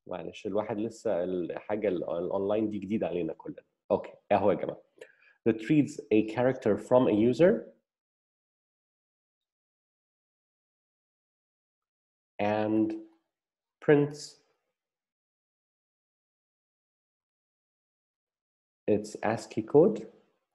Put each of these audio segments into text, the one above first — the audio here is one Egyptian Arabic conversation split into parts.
معلش الواحد لسه الحاجه ال- الاونلاين دي جديده علينا كلنا اوكي اهو يا جماعه retrieves a character from a user and prints its ASCII code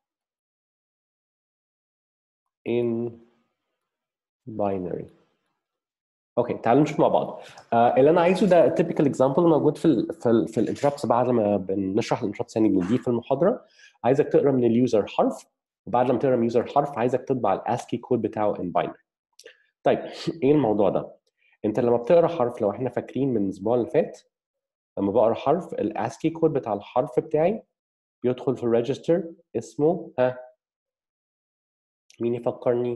in binary. اوكي تعالوا نشوف مع بعض. آه اللي انا عايزه ده typical example موجود في ال في ال في الانترابس بعد ما بنشرح الانترابس يعني بنديه في المحاضره. عايزك تقرا من اليوزر حرف وبعد لما تقرا من اليوزر حرف عايزك تطبع الاسكي كود بتاعه in binary. طيب ايه الموضوع ده؟ انت لما بتقرا حرف لو احنا فاكرين من الاسبوع اللي فات لما بقرا حرف الاسكي كود بتاع الحرف بتاعي بيدخل في الريجستر اسمه ها مين يفكرني؟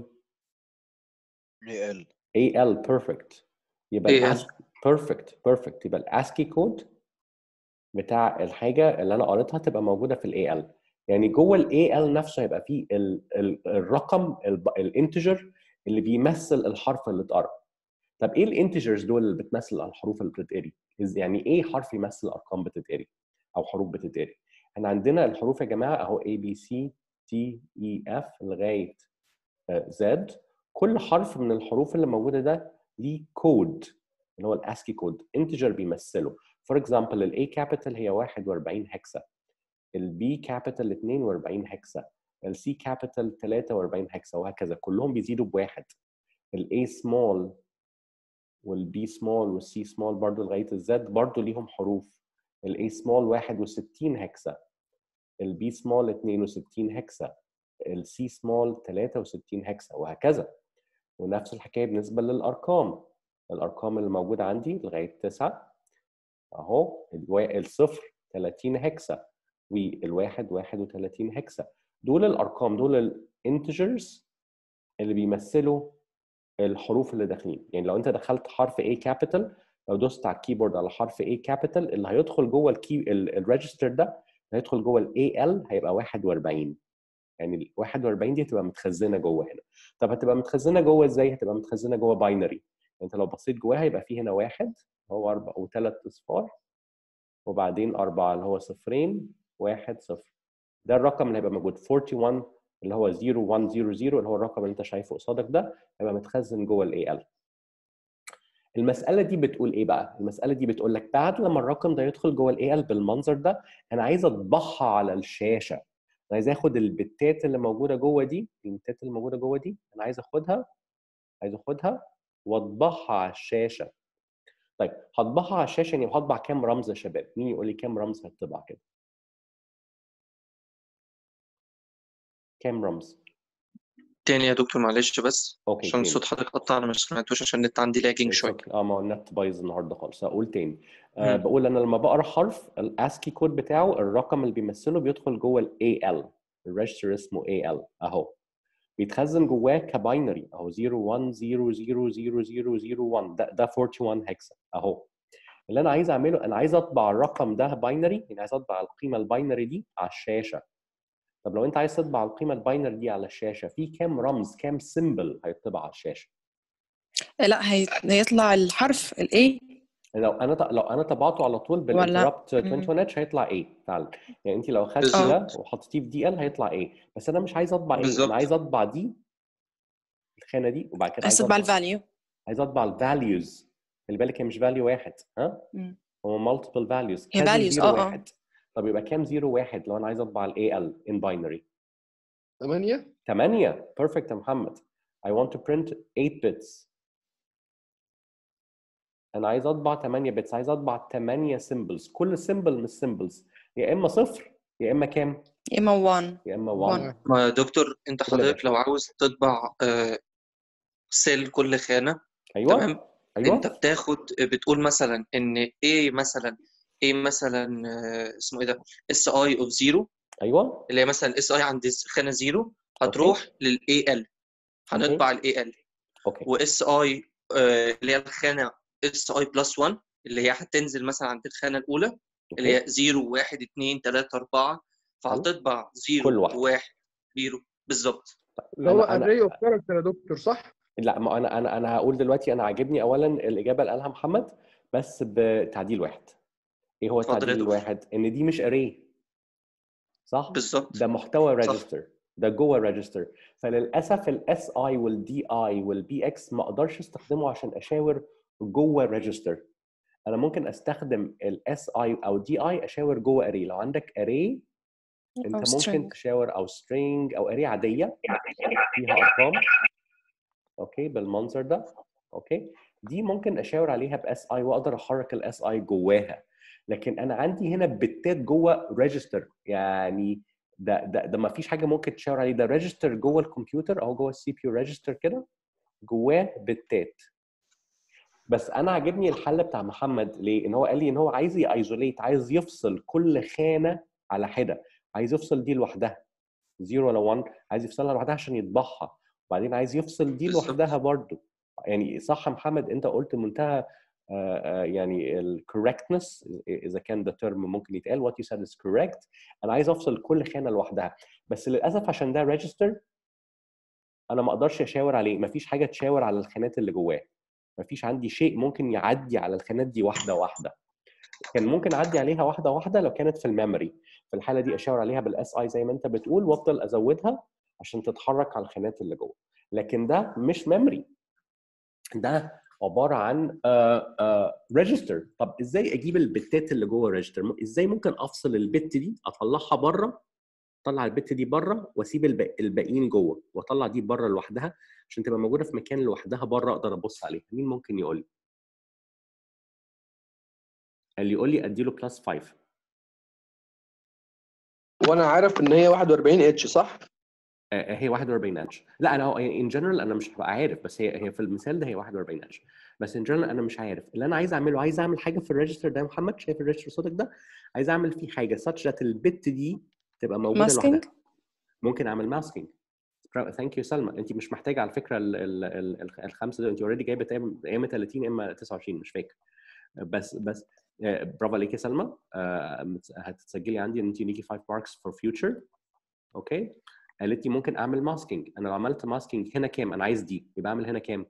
ال AL perfect يبقى AL. الاسك perfect perfect يبقى الاسكي كود بتاع الحاجه اللي انا قريتها تبقى موجوده في ال AL يعني جوه ال AL نفسه هيبقى فيه ال ال الرقم الانتجر اللي بيمثل الحرف اللي اتقرا طب ايه الانتجرز دول اللي بتمثل الحروف اللي بتتقري إز- يعني ايه حرف يمثل ارقام بتتقري او حروف بتتقري احنا عندنا الحروف يا جماعه اهو A B C T E F لغايه آه، Z كل حرف من الحروف اللي موجوده ده ليه كود اللي هو الاسكي كود انتجر بيمثله فور اكزامبل الاي كابيتال هي 41 هكسا البي كابيتال 42 هكسا السي كابيتال 43 هكسا وهكذا كلهم بيزيدوا بواحد الاي سمول والبي سمول والسي سمول برضو لغايه الزد برضو ليهم حروف الاي سمول 61 هكسا البي سمول 62 هكسا السي سمول 63 هكسا وهكذا ونفس الحكايه بالنسبه للارقام الارقام اللي موجوده عندي لغايه 9 اهو الوا- الصفر 30 هكسا والواحد 31 هكسا دول الارقام دول الانتجرز اللي بيمثلوا الحروف اللي داخلين يعني لو انت دخلت حرف A كابيتال لو دوست على الكيبورد على حرف A كابيتال اللي هيدخل جوه الكي الريجستر ده هيدخل جوه ال AL هيبقى 41 يعني ال 41 دي هتبقى متخزنه جوه هنا طب هتبقى متخزنه جوه ازاي هتبقى متخزنه جوه باينري انت لو بصيت جواها هيبقى في هنا واحد هو اربع وثلاث اصفار وبعدين اربعه اللي هو صفرين واحد صفر ده الرقم اللي هيبقى موجود 41 اللي هو 0100 اللي هو الرقم اللي انت شايفه قصادك ده هيبقى متخزن جوه الاي ال المساله دي بتقول ايه بقى المساله دي بتقول لك بعد لما الرقم ده يدخل جوه الاي ال بالمنظر ده انا عايز اطبعها على الشاشه انا عايز اخد البتات اللي موجوده جوه دي البتات اللي موجوده جوه دي انا عايز اخدها عايز اخدها واطبعها على الشاشه طيب هطبعها على الشاشه يعني هطبع كام رمز يا شباب مين يقول لي كام رمز هتطبع كده كام رمز تاني يا دكتور معلش بس اوكي عشان تاني. صوت حضرتك قطع انا ما سمعتوش عشان النت عندي لاجينج It's شويه okay. اه ما هو النت بايظ النهارده خالص هقول تاني آه مم. بقول انا لما بقرا حرف الاسكي كود بتاعه الرقم اللي بيمثله بيدخل جوه الاي ال الريجستر اسمه اي ال اهو بيتخزن جواه كباينري اهو 01000001 ده ده 41 هكسا اهو اللي انا عايز اعمله انا عايز اطبع الرقم ده باينري يعني عايز اطبع القيمه الباينري دي على الشاشه طب لو انت عايز تطبع القيمه الباينري دي على الشاشه في كام رمز كام سيمبل هيطبع على الشاشه لا هي... هيطلع الحرف الايه لو انا ط- لو انا طبعته على طول ولا- بالانتربت مم. 21 اتش هيطلع ايه فعلا يعني انت لو خدتي بالظبط. ده وحطيتيه في دي ال هيطلع ايه بس انا مش عايز اطبع ايه بالظبط. انا عايز اطبع دي الخانه دي وبعد كده عايز تطبع الفاليو عايز اطبع الفاليوز خلي بالك هي مش فاليو واحد ها مم. هو مالتيبل فاليوز هي values، اه، اه. طب يبقى كام زيرو واحد لو انا عايز اطبع الاي ال ان باينري 8 8 بيرفكت يا محمد I want to print 8 bits انا عايز اطبع 8 بتس عايز اطبع 8 سيمبلز كل سيمبل من السيمبلز يا اما صفر يا اما كام يا اما 1 يا اما One. 1 ما يا دكتور انت قول يا حضرتك باشا. لو عاوز تطبع آه، سيل كل خانه ايوه تمام ايوه انت بتاخد بتقول مثلا ان A مثلا A مثلا آه، اسمه ايه ده اس اي اوف زيرو ايوه اللي هي مثلا اس اي عند خانه زيرو هتروح للاي ال هنطبع الاي ال اوكي واس اي اللي هي الخانه اس اي بلس 1 اللي هي هتنزل مثلا عند الخانه الاولى اللي أوكي. هي 0 1 2 3 4 فهتطبع 0 كل واحد. 1 0 بالظبط اللي هو أنا- أنا- array of character يا دكتور صح؟ لا ما انا انا انا هقول دلوقتي انا عاجبني اولا الاجابه اللي قالها محمد بس بتعديل واحد ايه هو اتفضل يا التعديل دكتور. الواحد ان دي مش اري صح بالظبط ده محتوى صح. ريجستر ده جوه ريجستر فللاسف الاس اي والدي اي والبي اكس ما اقدرش استخدمه عشان اشاور جوه ريجستر انا ممكن استخدم الاس اي او دي اي اشاور جوه اري لو عندك اري انت أو ممكن string. تشاور او سترينج او اري عاديه فيها ارقام اوكي بالمنظر ده اوكي دي ممكن اشاور عليها باس اي واقدر احرك الاس اي جواها لكن انا عندي هنا بتات جوه ريجستر يعني ده ده ده ما فيش حاجه ممكن تشاور عليه ده ريجستر جوه الكمبيوتر او جوه السي بي يو ريجستر كده جواه بتات بس انا عاجبني الحل بتاع محمد ليه ان هو قال لي ان هو عايز يايزوليت عايز يفصل كل خانه على حده عايز يفصل دي لوحدها 0 ولا 1 عايز يفصلها لوحدها عشان يطبعها وبعدين عايز يفصل دي بالظبط. لوحدها برضو يعني صح يا محمد انت قلت منتهى آه، آه، يعني الكوركتنس اذا كان ده ترم ممكن يتقال what you said is correct انا عايز افصل كل خانه لوحدها بس للاسف عشان ده ريجستر انا ما اقدرش اشاور عليه مفيش حاجه تشاور على الخانات اللي جواه مفيش عندي شيء ممكن يعدي على الخانات دي واحده واحده كان ممكن اعدي عليها واحده واحده لو كانت في الميموري في الحاله دي اشاور عليها بالاس اي زي ما انت بتقول وافضل ازودها عشان تتحرك على الخانات اللي جوه لكن ده مش ميموري ده عباره عن ريجستر طب ازاي اجيب البتات اللي جوه الريجستر ازاي ممكن افصل البت دي اطلعها بره اطلع البت دي بره واسيب الب- الباقيين جوه واطلع دي بره لوحدها عشان تبقى موجوده في مكان لوحدها بره اقدر ابص عليها مين ممكن يقول لي اللي يقول لي اديله بلس 5 وانا عارف ان هي 41 اتش صح؟ آه، هي 41 انش لا انا ان جنرال انا مش هبقى عارف بس هي هي في المثال ده هي 41 انش بس ان جنرال انا مش عارف اللي انا عايز اعمله عايز اعمل حاجه في الريجستر ده يا محمد شايف الريجستر صوتك ده عايز اعمل فيه حاجه such that البت دي تبقى موجوده Masking؟ لوحدها ممكن اعمل ماسكينج ثانك يو سلمى انت مش محتاجه على فكره ال ال ال ال- الخمسه دول انت اوريدي جايبه تقريباً يا اما 30 يا اما 29 مش فاكر بس بس آه، برافو عليك يا سلمى آه، مت- هتتسجلي عندي ان انت يجي 5 ماركس فور فيوتشر اوكي قالت لي ممكن اعمل ماسكينج انا لو عملت ماسكينج هنا كام انا عايز دي يبقى اعمل هنا كام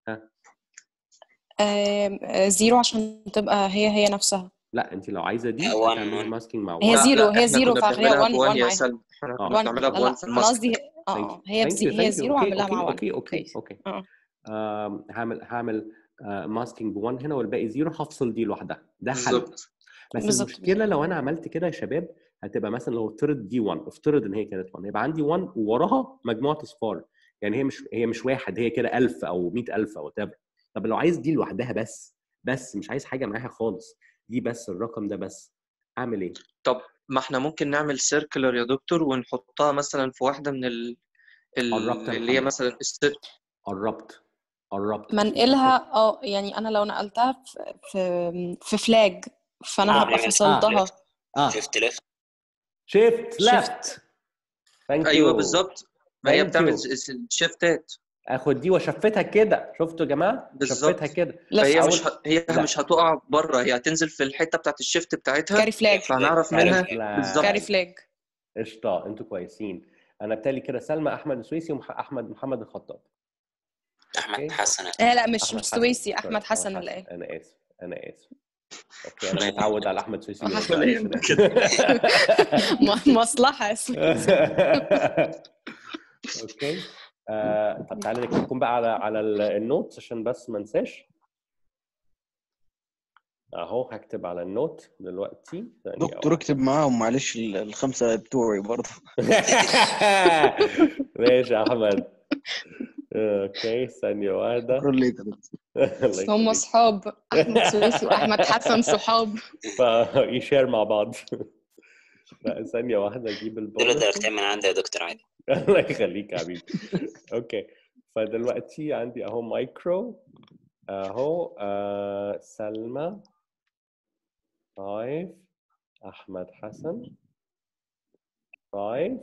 آم، آه، زيرو عشان تبقى هي هي نفسها لا انت لو عايزه دي لا، one، تعملي one. ماسكينج مع هي one. زيرو، لا، هي احنا زيرو، كنا فخليها بنعملها one- بوان one يا معاها. سلمى احنا آه. كنا وان بنعملها لا بوان لا في انا الماسك قصدي اه Thank اه هي Thank بزي... you, هي thank you. زيرو اوكي واعملها اوكي مع 1 اوكي اوكي اوكي اه آم، هعمل هعمل ماسكينج ب1 هنا والباقي زيرو هفصل دي لوحدها ده حل بالظبط بس بالظبط. المشكله لو انا عملت كده يا شباب هتبقى مثلا لو افترض دي 1 افترض ان هي كانت 1 يبقى عندي 1 ووراها مجموعه اصفار يعني هي مش هي مش واحد هي كده 1000 او 100000 او whatever طب لو عايز دي لوحدها بس بس مش عايز حاجه معاها خالص دي بس الرقم ده بس اعمل ايه؟ طب ما احنا ممكن نعمل سيركلر يا دكتور ونحطها مثلا في واحده من ال... ال... قربت يا اللي هي محمد. مثلا الست قربت قربت منقلها اه يعني انا لو نقلتها في في, في فلاج فانا آه، هبقى نعمل- فصلتها اه شيفت ليفت شيفت ليفت ثانك يو ايوه بالظبط ما هي Thank بتعمل you. س- س- شيفتات اخد دي وشفتها كده شفتوا يا جماعه بالظبط. شفتها كده فهي left أول- مش ه... هي لا. مش هتقع بره هي هتنزل في الحته بتاعت الشيفت بتاعتها كاري فلاج فهنعرف منها بالظبط. كاري فلاج قشطه انتوا كويسين انا بالتالي كده سلمى احمد السويسي واحمد محمد الخطاب احمد أوكي. حسن لا لا مش أحمد مش حسن. سويسي سوري، احمد حسن اللي حسن. قال انا اسف انا اسف اوكي انا متعود على احمد سويسي بيرد ولا عليا يهمك. في الآخر. م- مصلحه يا سويسي اوكي آه، طب تعالى نكتبكم بقى على على ال- النوتس عشان بس ما انساش اهو هكتب على النوت دلوقتي ثانية دكتور اكتب معاهم معلش ال- الخمسه بتوعي برضه ماشي يا احمد اوكي ثانية واحدة شكرا ليك يا دكتور. الله هم يخليك. اصحاب احمد سويسي واحمد حسن صحاب فيشير مع بعض لا ثانية واحدة اجيب دول البوليسي درجتين من عندي يا دكتور عادي الله يخليك يا حبيبي اوكي فدلوقتي عندي اهو مايكرو اهو آه سلمى فايف احمد حسن فايف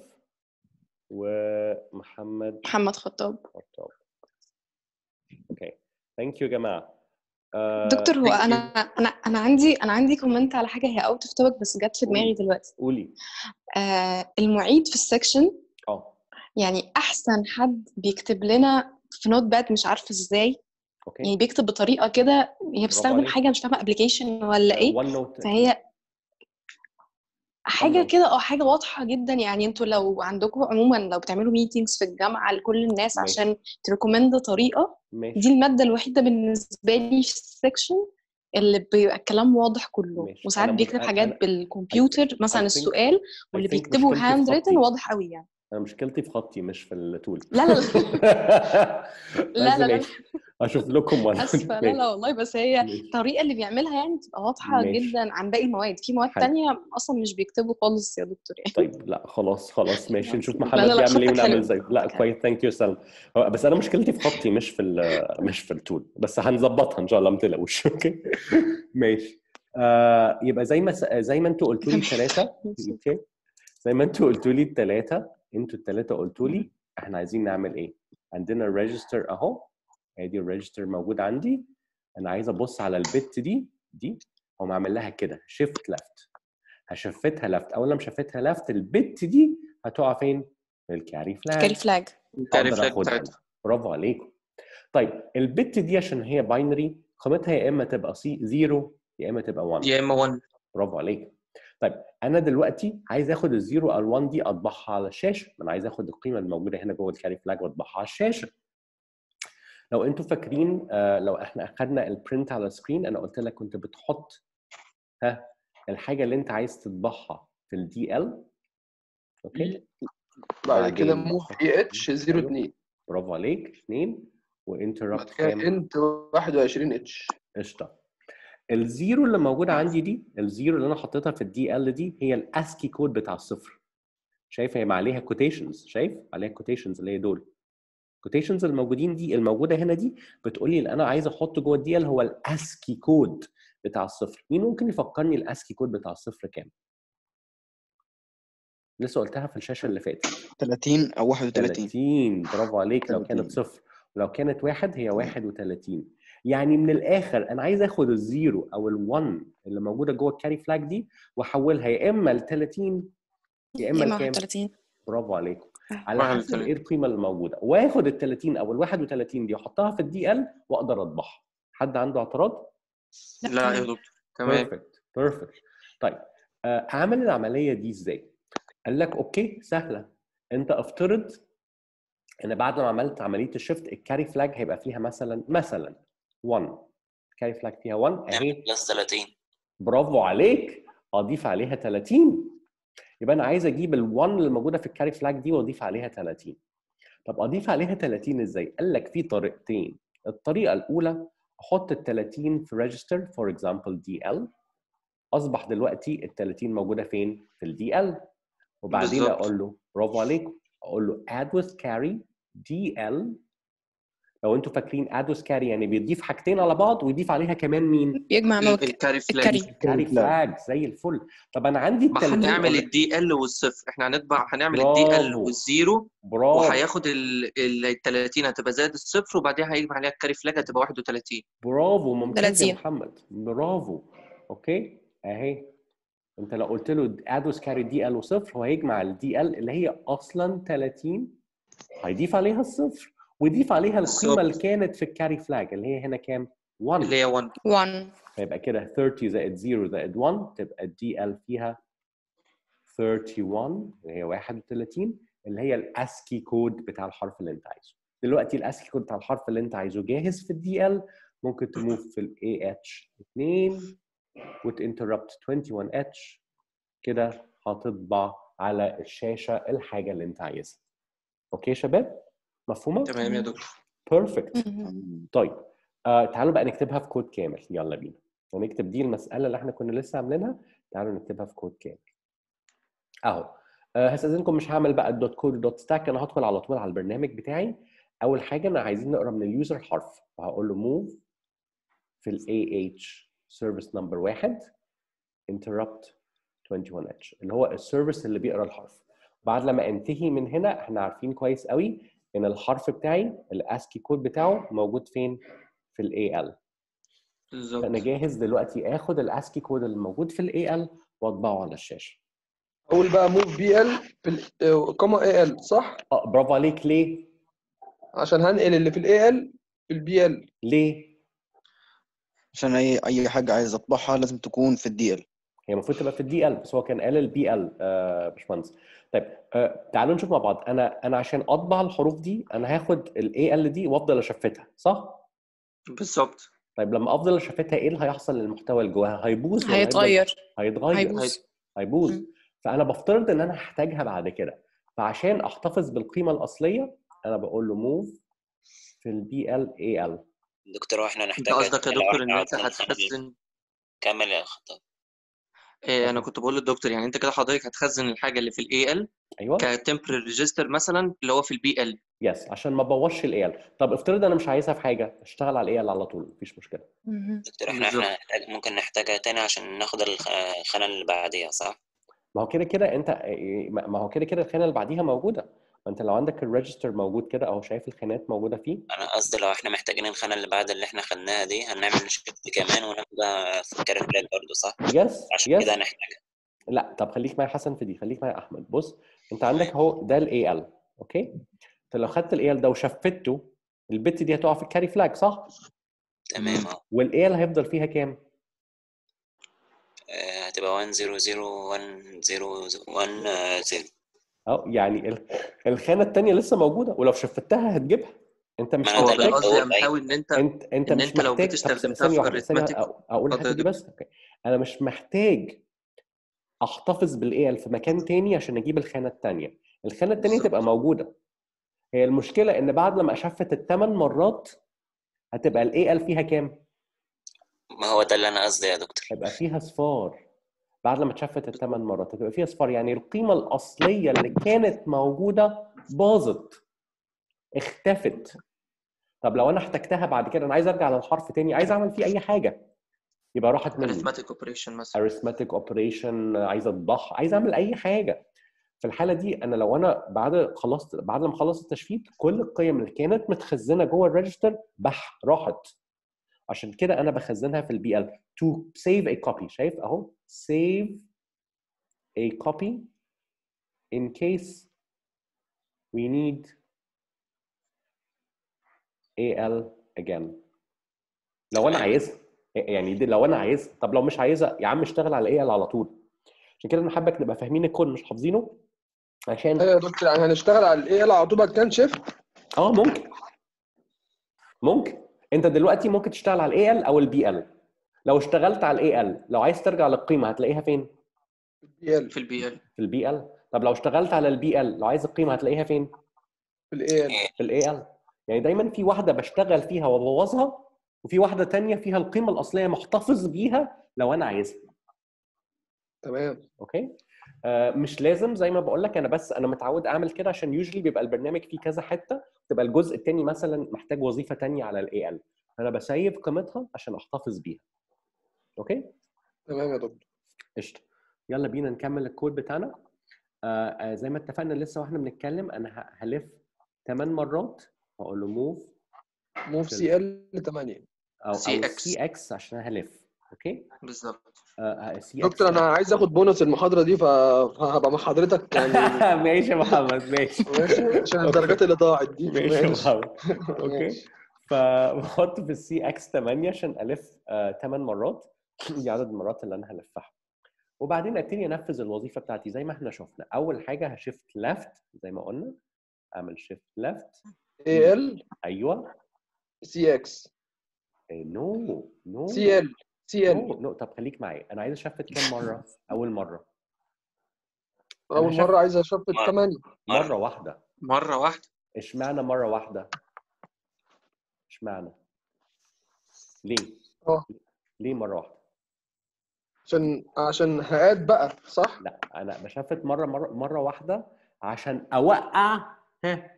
ومحمد محمد خطاب خطاب اوكي ثانك يو يا جماعه آه، دكتور هو thank you. انا انا انا عندي انا عندي كومنت على حاجه هي اوت اوف توبك بس جت في دماغي دلوقتي قولي آه المعيد في السكشن اه يعني احسن حد بيكتب لنا في نوت باد مش عارفه ازاي اوكي يعني بيكتب بطريقه كده هي بتستخدم عليك. حاجه مش فاهمه ابلكيشن ولا ايه وان نوت فهي حاجه OneNote. كده اه حاجه واضحه جدا يعني انتوا لو عندكم عموما لو بتعملوا ميتينجز في الجامعه لكل الناس ماشي. عشان تريكومند طريقه ماشي دي الماده الوحيده بالنسبه لي في السكشن اللي بيبقى الكلام واضح كله ماشي. وساعات أنا بيكتب مت- حاجات أنا- بالكمبيوتر I مثلا think- السؤال واللي think بيكتبه مشكلتي في هاند ريتن خطي. واضح قوي يعني انا مشكلتي في خطي مش في التول لا لا لا بس لا لا لا ماشي. اشوف لكم وان اسفه لا لا والله بس هي ماشي. الطريقه اللي بيعملها يعني بتبقى واضحه ماشي. جدا عن باقي المواد في مواد حلو. تانية اصلا مش بيكتبوا خالص يا دكتور يعني طيب لا خلاص خلاص ماشي نشوف لا، محمد لا، لا، بيعمل ايه خطك ونعمل حلو. زيه لا خطك حلو. كويس ثانك يو سلمى هو- بس انا مشكلتي في خطي مش في ال- مش في التول بس هنظبطها ان شاء الله ما تقلقوش اوكي ماشي آه يبقى زي ما س- زي ما انتوا قلتوا لي الثلاثه اوكي زي ما انتوا قلتوا لي الثلاثه انتوا الثلاثه قلتوا لي احنا عايزين نعمل ايه عندنا الريجستر اهو ادي الريجستر موجود عندي انا عايز ابص على البت دي دي هقوم عامل لها كده شيفت ليفت هشفتها ليفت اول لما شفتها ليفت البت دي هتقع فين في الكاري فلاج كاري فلاج كاري اقدر فلاج اخدها بتاعتها أنا. برافو عليكم طيب البت دي عشان هي باينري قيمتها يا اما تبقى سي 0 يا اما تبقى 1 يا اما 1 برافو عليك طيب انا دلوقتي عايز اخد الزيرو او ال1 دي اطبعها على الشاشه ما انا عايز اخد القيمه الموجوده هنا جوه الكاري فلاج واطبعها على الشاشه لو انتوا فاكرين آه لو احنا اخدنا البرنت على السكرين انا قلت لك كنت بتحط ها الحاجه اللي انت عايز تطبعها في الدي ال اوكي بعد كده بعدين موف بحط- اي اتش أيوه. 02 برافو عليك اثنين بعد وانتربت كده كام انت 21 اتش قشطه الزيرو اللي موجوده عندي دي الزيرو اللي انا حطيتها في الدي ال دي هي الاسكي كود بتاع الصفر شايف هي عليها كوتيشنز شايف عليها كوتيشنز اللي هي دول الكوتيشنز الموجودين دي الموجوده هنا دي بتقول لي اللي انا عايز احطه جوه الدي ال هو الاسكي كود بتاع الصفر مين ممكن يفكرني الاسكي كود بتاع الصفر كام لسه قلتها في الشاشه اللي فاتت 30 او 31 30 برافو عليك لو 30. كانت صفر ولو كانت واحد هي 31 يعني من الاخر انا عايز اخد الزيرو او ال1 اللي موجوده جوه الكاري فلاج دي واحولها يا اما ل 30 يا اما يا اما لكام 31 برافو عليكم آه. على واحد حسب وتلاتين. ايه القيمه اللي موجوده واخد ال 30 او ال 31 دي واحطها في الدي ال واقدر اطبعها حد عنده اعتراض؟ لا يا تمام. دكتور تمام بيرفكت بيرفكت طيب آه، اعمل العمليه دي ازاي؟ قال لك اوكي سهله انت افترض ان بعد ما عملت عمليه الشيفت الكاري فلاج هيبقى فيها مثلا مثلا 1 الكاري فلاج فيها 1 نعمل اهي بلس 30 برافو عليك اضيف عليها 30 يبقى انا عايز اجيب ال1 اللي موجوده في الكاري فلاج دي واضيف عليها 30 طب اضيف عليها 30 ازاي؟ قال لك في طريقتين الطريقه الاولى احط ال 30 في ريجستر فور اكزامبل دي ال اصبح دلوقتي ال 30 موجوده فين؟ في الدي ال وبعدين بالظبط. اقول له برافو عليكم اقول له add with carry dl لو انتوا فاكرين add with carry يعني بيضيف حاجتين على بعض ويضيف عليها كمان مين؟ بيجمع ما بك- الكاري فلاج الكاري كاري فلاج زي الفل طب انا عندي ما ال 30 هنعمل already. الدي ال والصفر احنا هنطبع هنعمل الدي ال برافو. والزيرو برافو وهياخد ال ال 30 هتبقى زائد الصفر وبعديها هيجمع عليها الكاري فلاج هتبقى 31 برافو ممتاز يا 30. محمد برافو اوكي اهي انت لو قلت له ادوس كاري دي ال وصفر هو هيجمع الدي ال اللي هي اصلا 30 هيضيف عليها الصفر ويضيف عليها القيمه بالظبط. اللي كانت في الكاري فلاج اللي هي هنا كام 1 اللي هي 1 1 فيبقى كده 30 زائد 0 زائد 1 تبقى الدي ال فيها 31 اللي هي 31 اللي هي الاسكي كود بتاع الحرف اللي انت عايزه دلوقتي الاسكي كود بتاع الحرف اللي انت عايزه جاهز في الدي ال ممكن تموف في الاي اتش 2 وتinterrupt 21 اتش كده هتطبع على الشاشه الحاجه اللي انت عايزها اوكي يا شباب مفهومه تمام يا دكتور بيرفكت طيب آه تعالوا بقى نكتبها في كود كامل يلا بينا ونكتب دي المساله اللي احنا كنا لسه عاملينها تعالوا نكتبها في كود كامل اهو آه هستاذنكم مش هعمل بقى الدوت كود دوت ستاك انا هدخل على طول على البرنامج بتاعي اول حاجه انا عايزين نقرا من اليوزر حرف فهقول له موف في الاي اتش سيرفيس نمبر واحد interrupt 21h اللي هو السيرفيس اللي بيقرا الحرف بعد لما انتهي من هنا احنا عارفين كويس قوي ان الحرف بتاعي الاسكي كود بتاعه موجود فين في الاي ال بالظبط فانا جاهز دلوقتي اخد الاسكي كود اللي موجود في الاي ال واطبعه على الشاشه اقول بقى موف بي ال كوما اي ال صح اه برافو عليك ليه عشان هنقل اللي في الاي ال في البي ال ليه؟ عشان اي اي حاجه عايز اطبعها لازم تكون في الدي ال هي المفروض تبقى في الدي ال بس هو كان قال البي ال آه باشمهندس طيب آه تعالوا نشوف مع بعض انا انا عشان اطبع الحروف دي انا هاخد الاي ال دي وافضل اشفتها صح؟ بالظبط طيب لما افضل اشفتها ايه اللي هيحصل للمحتوى اللي جواها؟ هيبوظ ولا هيفضل- هيتغير هيتغير هيبوظ هيبوظ مم. فانا بفترض ان انا هحتاجها بعد كده فعشان احتفظ بالقيمه الاصليه انا بقول له موف في البي ال اي ال دكتور واحنا انت نحتاج قصدك يا لو دكتور ان احنا انت عاوزين نخلي- هتخزن كمل يا خطاب إيه انا كنت بقول للدكتور يعني انت كده حضرتك هتخزن الحاجه اللي في الاي ال ايوه كتمبرال ريجستر مثلا اللي هو في البي ال يس عشان ما ابوظش الاي ال طب افترض انا مش عايزها في حاجه اشتغل على الاي ال على طول مفيش مشكله مهم. دكتور احنا بالظبط. احنا نحتاج ممكن نحتاجها تاني عشان ناخد الخ- الخانة اللي بعديها صح؟ ما هو كده كده انت ما ما هو كده كده الخانه اللي بعديها موجوده ما انت لو عندك الريجستر موجود كده اهو شايف الخانات موجوده فيه انا قصدي لو احنا محتاجين الخانة اللي بعد اللي احنا خدناها دي هنعمل شيفت كمان وناخدها في الكاري فلاج برضه صح؟ يس عشان يس كده هنحتاجها لا طب خليك معايا حسن في دي خليك معايا احمد بص انت عندك اهو ده الاي ال اوكي انت لو خدت الاي ال ده وشفته البت دي هتقع في الكاري فلاج صح تمام اه والاي ال هيفضل فيها كام آه، هتبقى 1 0 0 1 0 1 0 اه يعني ال- الخانه الثانيه لسه موجوده ولو شفتها هتجيبها انت مش ما أنا هو ده ده اللي محتاج قصدي بقول، يا محاوي ان انت انت انت ان مش انت لو محتاج جيت طب استخدمتها ثانيه في واحده ثانيه arithmetic أ- اقول اتفضل الحته يا دي دكتور بس اوكي انا مش محتاج احتفظ بالاي ال في مكان تاني عشان اجيب الخانه الثانيه الخانه الثانيه بالظبط تبقى موجوده هي المشكله ان بعد لما اشفت الثمان مرات هتبقى الاي ال فيها كام ما هو ده اللي انا قصدي يا دكتور هيبقى فيها صفار بعد لما اتشفت الثمان مرات هتبقى فيها صفار يعني القيمه الاصليه اللي كانت موجوده باظت اختفت طب لو انا احتجتها بعد كده انا عايز ارجع للحرف تاني عايز اعمل فيه اي حاجه يبقى راحت مني arithmetic operation مثلا arithmetic operation عايز اطبعها عايز اعمل اي حاجه في الحاله دي انا لو انا بعد خلصت بعد لما خلص التشفيت كل القيم اللي كانت متخزنه جوه الريجستر بح راحت عشان كده انا بخزنها في البي ال to save a copy شايف اهو save a copy in case we need AL again لو انا تمام. عايزها يعني دي لو انا عايزها طب لو مش عايزها يا عم اشتغل على AL على طول عشان كده انا حابك نبقى فاهمين الكود مش حافظينه عشان ايوه يا دكتور يعني هنشتغل على الاي ال على طول بعد كده شيفت اه ممكن ممكن انت دلوقتي ممكن تشتغل على الاي ال او البي ال لو اشتغلت على الاي ال لو عايز ترجع للقيمه هتلاقيها فين البي ال في البي ال في البي ال طب لو اشتغلت على البي ال لو عايز القيمه هتلاقيها فين في الاي ال في الاي ال يعني دايما في واحده بشتغل فيها وابوظها وفي واحده تانية فيها القيمه الاصليه محتفظ بيها لو انا عايزها تمام اوكي آه مش لازم زي ما بقول لك انا بس انا متعود اعمل كده عشان يوجولي بيبقى البرنامج فيه كذا حته تبقى الجزء الثاني مثلا محتاج وظيفه ثانيه على الاي ال فانا بسيب قيمتها عشان احتفظ بيها اوكي تمام يا دكتور قشطه يلا بينا نكمل الكود بتاعنا آه آه زي ما اتفقنا لسه واحنا بنتكلم انا ه- هلف 8 مرات هقول له موف موف سي ال 8 او او CX. سي اكس عشان هلف اوكي بالظبط آه سي دكتور انا عايز اخد بونص المحاضره دي فهبقى مع حضرتك يعني ماشي يا محمد ماشي ماشي عشان الدرجات اللي ضاعت دي ماشي يا محمد اوكي ماشي. فبحط في السي اكس 8 عشان الف 8 مرات دي عدد المرات اللي انا هلفها وبعدين ابتدي انفذ الوظيفه بتاعتي زي ما احنا شفنا اول حاجه هشيفت ليفت زي ما قلنا اعمل شيفت ليفت اي ال ايوه سي اكس نو نو سي ال سي ال نو نو طب خليك معايا انا عايز اشفت كام مره اول مره اول شايف- مره عايز اشفت مرة. 8 مره واحده مره واحده اشمعنى مره واحده اشمعنى ليه اه ليه مره واحده عشان عشان هقات بقى صح لا انا بشفت مره مره مره واحده عشان اوقع ها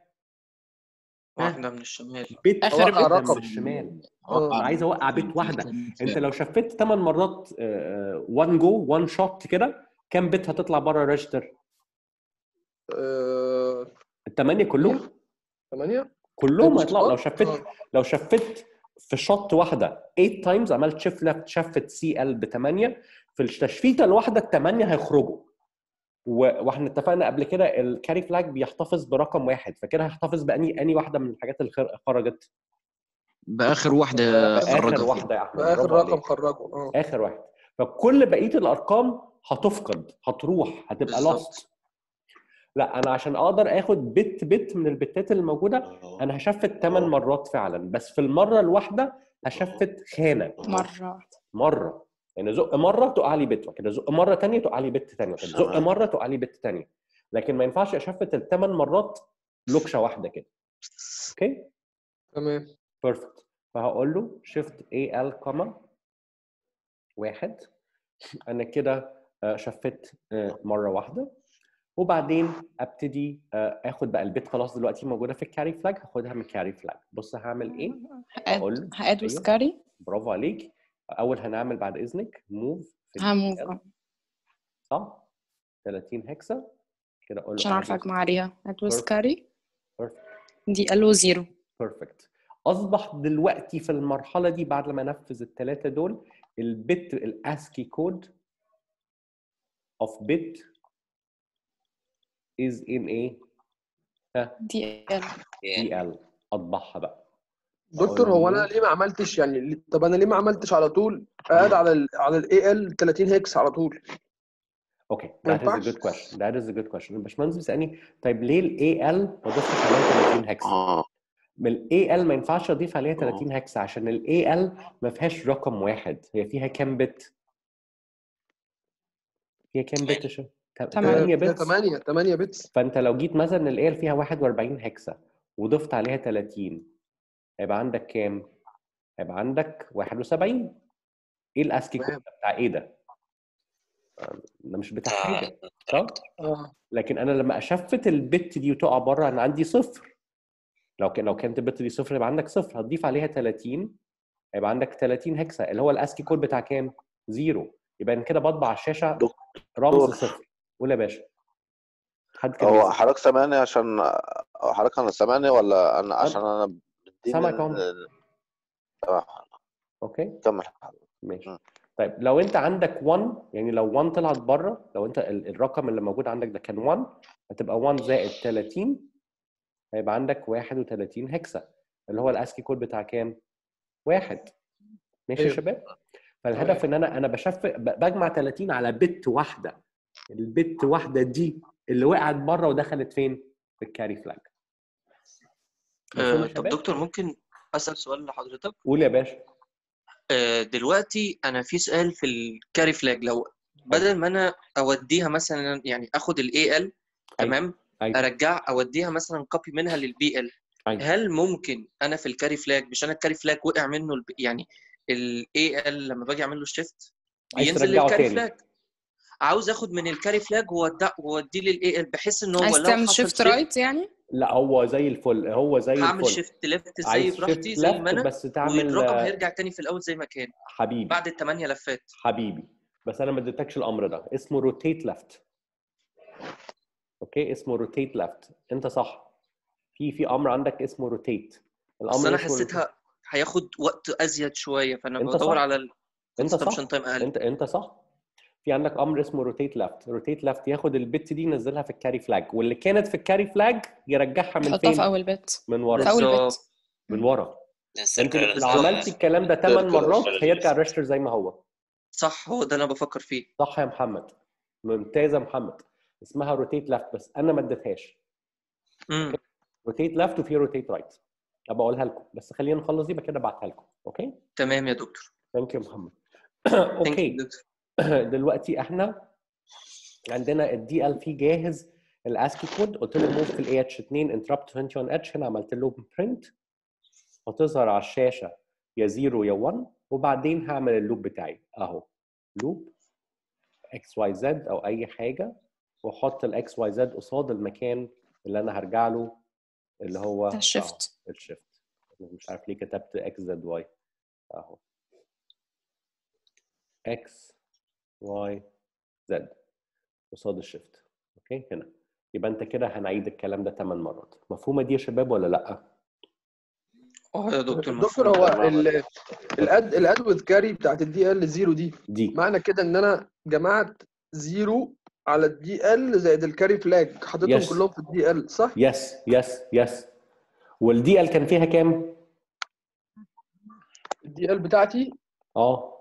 واحده من الشمال بيت آخر واحدة بيت. من رقم. الشمال اه انا عايز اوقع بيت واحده انت لو شفت 8 مرات 1 جو 1 شوت كده كام بت هتطلع بره الريجستر آه، الثمانيه كلهم 8 كلهم هيطلعوا لو شفت آه. لو شفت في شوت واحده 8 تايمز عملت شيفت ليفت شفت سي ال ب 8 في التشفيته الواحده الثمانيه هيخرجوا و- واحنا اتفقنا قبل كده الكاري فلاج بيحتفظ برقم واحد فكده هيحتفظ باني اني واحده من الحاجات اللي خر- خرجت باخر واحده اخر خرجها واحده يا احمد باخر برافو رقم عليك. خرجه اه اخر واحد فكل بقيه الارقام هتفقد هتروح هتبقى بالظبط. لاست لا انا عشان اقدر اخد بت بت من البتات اللي موجوده آه. انا هشفت 8 مرات فعلا بس في المره الواحده هشفت خانه مره واحده مره يعني زق مره تقع لي بت كده زق مره ثانيه تقع لي بت ثانيه كده زق تمام. مره تقع لي بت ثانيه لكن ما ينفعش اشفت الثمان مرات لوكشه واحده كده اوكي تمام بيرفكت فهقول له شيفت اي ال كوما واحد انا كده آه، شفت آه، مره واحده وبعدين ابتدي آه، اخد بقى البيت خلاص دلوقتي موجوده في الكاري فلاج هاخدها من الكاري فلاج بص هعمل ايه هقول له هاد هاد أيوه. وسكاري برافو عليك اول هنعمل بعد اذنك موف في هموف ال- صح 30 هكسا كده اقول له عشان اعرف اجمع عليها هاد وسكاري بيرفكت دي ال وزيرو بيرفكت اصبح دلوقتي في المرحله دي بعد ما انفذ الثلاثه دول البت الاسكي كود of bit is in a دي ال يعني DL اطبعها بقى دكتور هو انا أقول له- ليه ما عملتش يعني ليه- طب انا ليه ما عملتش على طول اد على ال على الاي ال 30 هكس على طول اوكي ما that is a ينفعش؟ good question that is a good question الباشمهندس بيسالني طيب ليه الاي ال ما ضفتش عليها 30 هكس اه من الاي ال ما ينفعش اضيف عليها 30 هكس عشان الاي ال ما فيهاش رقم واحد هي فيها كام بت فيها كام بت يا شباب؟ تمانية. 8 فيها بت 8 8 بتس فانت لو جيت مثلا الاير فيها 41 هكسه وضفت عليها 30 هيبقى عندك كام؟ هيبقى عندك 71 ايه الاسكي كود تمام. بتاع ايه ده؟ آه، ده مش بتاع بتاع حاجه صح؟ تراكتور اه لكن انا لما اشفت البت دي وتقع بره انا عندي صفر لو كان لو كانت البت دي صفر يبقى عندك صفر هتضيف عليها 30 هيبقى عندك 30 هكسه اللي هو الاسكي كود بتاع كام؟ زيرو يبقى انا كده بطبع على الشاشه دكتور. رمز صفر قول يا باشا حد كان هو بيسأل. حضرتك سامعني عشان حضرتك انا سامعني ولا انا عشان انا بديني سامعك أهو. ال- تمام اوكي كمل ماشي م. طيب لو انت عندك 1 يعني لو 1 طلعت بره لو انت ال- الرقم اللي موجود عندك ده كان 1 هتبقى 1 زائد 30 هيبقى عندك 31 هكسا اللي هو الاسكي كود بتاع كام؟ واحد ماشي يا أيوه. شباب؟ فالهدف ان انا انا بشفق ب- بجمع 30 على بت واحده البت واحده دي اللي وقعت بره ودخلت فين؟ في الكاري فلاج مفهوم يا آه، طب شباب؟ دكتور ممكن اسال سؤال لحضرتك قول يا باشا آه، دلوقتي انا في سؤال في الكاري فلاج لو بدل ما انا اوديها مثلا يعني اخد الاي ال تمام أيوه. ارجع اوديها مثلا كوبي منها للبي ال أيوه. هل ممكن انا في الكاري فلاج مش انا الكاري فلاج وقع منه الب... يعني الاي ال لما باجي اعمل له شيفت عايز بينزل ترجعه للكاري تاني. فلاج عاوز اخد من الكاري فلاج وأودع- واوديه للاي ال بحيث ان هو عايز لو تعمل حصل شيفت shift رايت يعني لا هو زي الفل هو زي هعمل الفل شيفت ليفت زي عايز براحتي shift زي left ما انا بس تعمل والرقم آه، هيرجع تاني في الاول زي ما كان حبيبي بعد الثمانيه لفات حبيبي بس انا ما اديتكش الامر ده اسمه روتيت ليفت اوكي اسمه روتيت ليفت انت صح في في امر عندك اسمه روتيت الامر اصل انا اسمه rotate. حسيتها هياخد وقت ازيد شويه فانا أنت بدور صح. على انت صح الكونسبشن تايم اقل انت انت صح في عندك امر اسمه روتيت ليفت روتيت ليفت ياخد البت دي ينزلها في الكاري فلاج واللي كانت في الكاري فلاج يرجعها من حطها فين في اول بت من في ورا اول بالظبط. بت من ورا ده انت السيركل لو عملت الكلام ده 8 circle مرات circle هيرجع register. الريجستر زي ما هو صح هو ده اللي انا بفكر فيه صح يا محمد ممتاز يا محمد اسمها روتيت ليفت بس انا ما اديتهاش امم روتيت ليفت وفي روتيت رايت ابقى اقولها لكم بس خلينا نخلص دي بعد كده ابعتها لكم اوكي تمام يا دكتور ثانك يو محمد Thank you اوكي دكتور. دلوقتي احنا عندنا الدي ال في جاهز الاسكي كود قلت له موف في الاي اتش 2 انتربت 21 اتش هنا عملت له برنت هتظهر على الشاشه يا 0 يا 1 وبعدين هعمل اللوب بتاعي اهو لوب اكس واي زد او اي حاجه واحط الاكس واي زد قصاد المكان اللي انا هرجع له اللي هو ده الشيفت. أهو، الشيفت أنا مش عارف ليه كتبت اكس زد واي اهو اكس واي زد قصاد الشيفت اوكي هنا يبقى انت كده هنعيد الكلام ده 8 مرات مفهومه دي يا شباب ولا لا اه يا دكتور دكتور مفهوم. هو ال- الاد الاد وذ كاري بتاعت الدي ال زيرو دي دي معنى كده ان انا جمعت زيرو على الدي ال زائد الكاري فلاج حطيتهم Yes. كلهم في الدي ال صح؟ يس يس يس والدي ال كان فيها كام الدي ال بتاعتي اه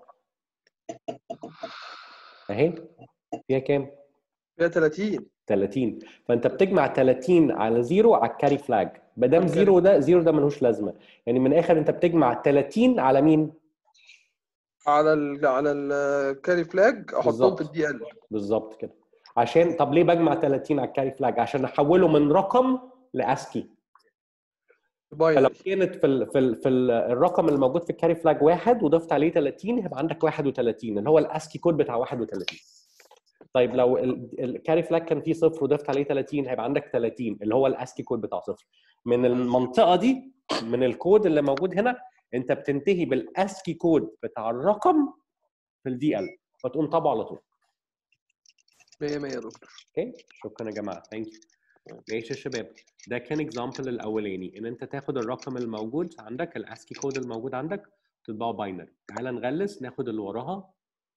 اهي فيها كام؟ فيها 30 30 فانت بتجمع 30 على زيرو على الكاري فلاج ما دام على زيرو ده زيرو ده ملوش لازمه يعني من الاخر انت بتجمع 30 على مين؟ على ال على الكاري فلاج احطهم بالظبط. في الدي ال بالظبط كده عشان طب ليه بجمع 30 على الكاري فلاج؟ عشان احوله من رقم لاسكي فلو باينري كانت في ال في ال في ال الرقم اللي موجود في الكاري فلاج واحد وضفت عليه 30 هيبقى عندك 31 اللي هو الاسكي كود بتاع 31 طيب لو ال- الكاري فلاج كان فيه صفر وضفت عليه 30 هيبقى عندك 30 اللي هو الاسكي كود بتاع صفر من المنطقه دي من الكود اللي موجود هنا انت بتنتهي بالاسكي كود بتاع الرقم في الدي ال فتقوم طبعه على طول 100 100 يا دكتور اوكي شكرا يا جماعه ثانك يو ماشي يا شباب ده كان اكزامبل الاولاني ان انت تاخد الرقم الموجود عندك الاسكي كود الموجود عندك تطبعه باينري تعال نغلس ناخد اللي وراها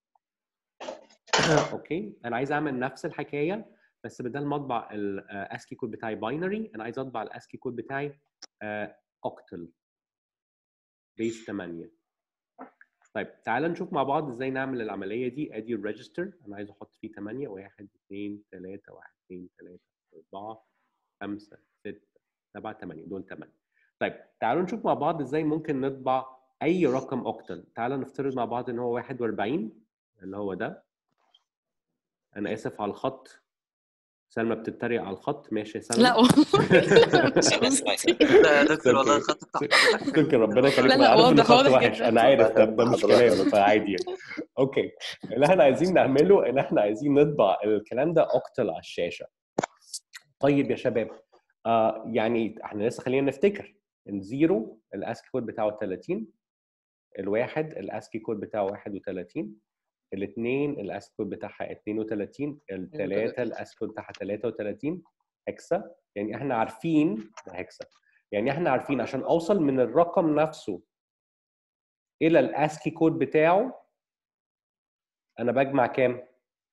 اوكي انا عايز اعمل نفس الحكايه بس بدل ما اطبع الاسكي كود بتاعي باينري انا عايز اطبع الاسكي كود بتاعي اوكتل بيس 8 طيب تعال نشوف مع بعض ازاي نعمل العمليه دي ادي الريجستر انا عايز احط فيه 8 1 2 3 1 2 3 4 5 6 7 8 دول 8 طيب تعالوا نشوف مع بعض ازاي ممكن نطبع اي رقم اوكتل تعال نفترض مع بعض ان هو 41 اللي هو ده انا اسف على الخط سلمى بتتريق على الخط ماشي يا سلمى لا والله مش سلمى قصدي. سلمى. لا يا دكتور والله سلمى. الخط بتاع حضرتك شكرا ربنا يخليك لا، انا لا، عارف ان واضح- الخط واضح وحش جدا. انا عارف ده, ده مش حضرتك. كلام فعادي يعني اوكي اللي احنا عايزين نعمله ان احنا عايزين نطبع الكلام ده اوكتل على الشاشه طيب يا شباب آه يعني احنا لسه خلينا نفتكر الزيرو الاسكي كود بتاعه 30 الواحد الاسكي كود بتاعه 31 الاثنين الاسكي كود بتاعها 32 الثلاثه الاسكي كود بتاعها 33 هكسا يعني احنا عارفين ده هكسا يعني احنا عارفين عشان اوصل من الرقم نفسه الى الاسكي كود بتاعه انا بجمع كام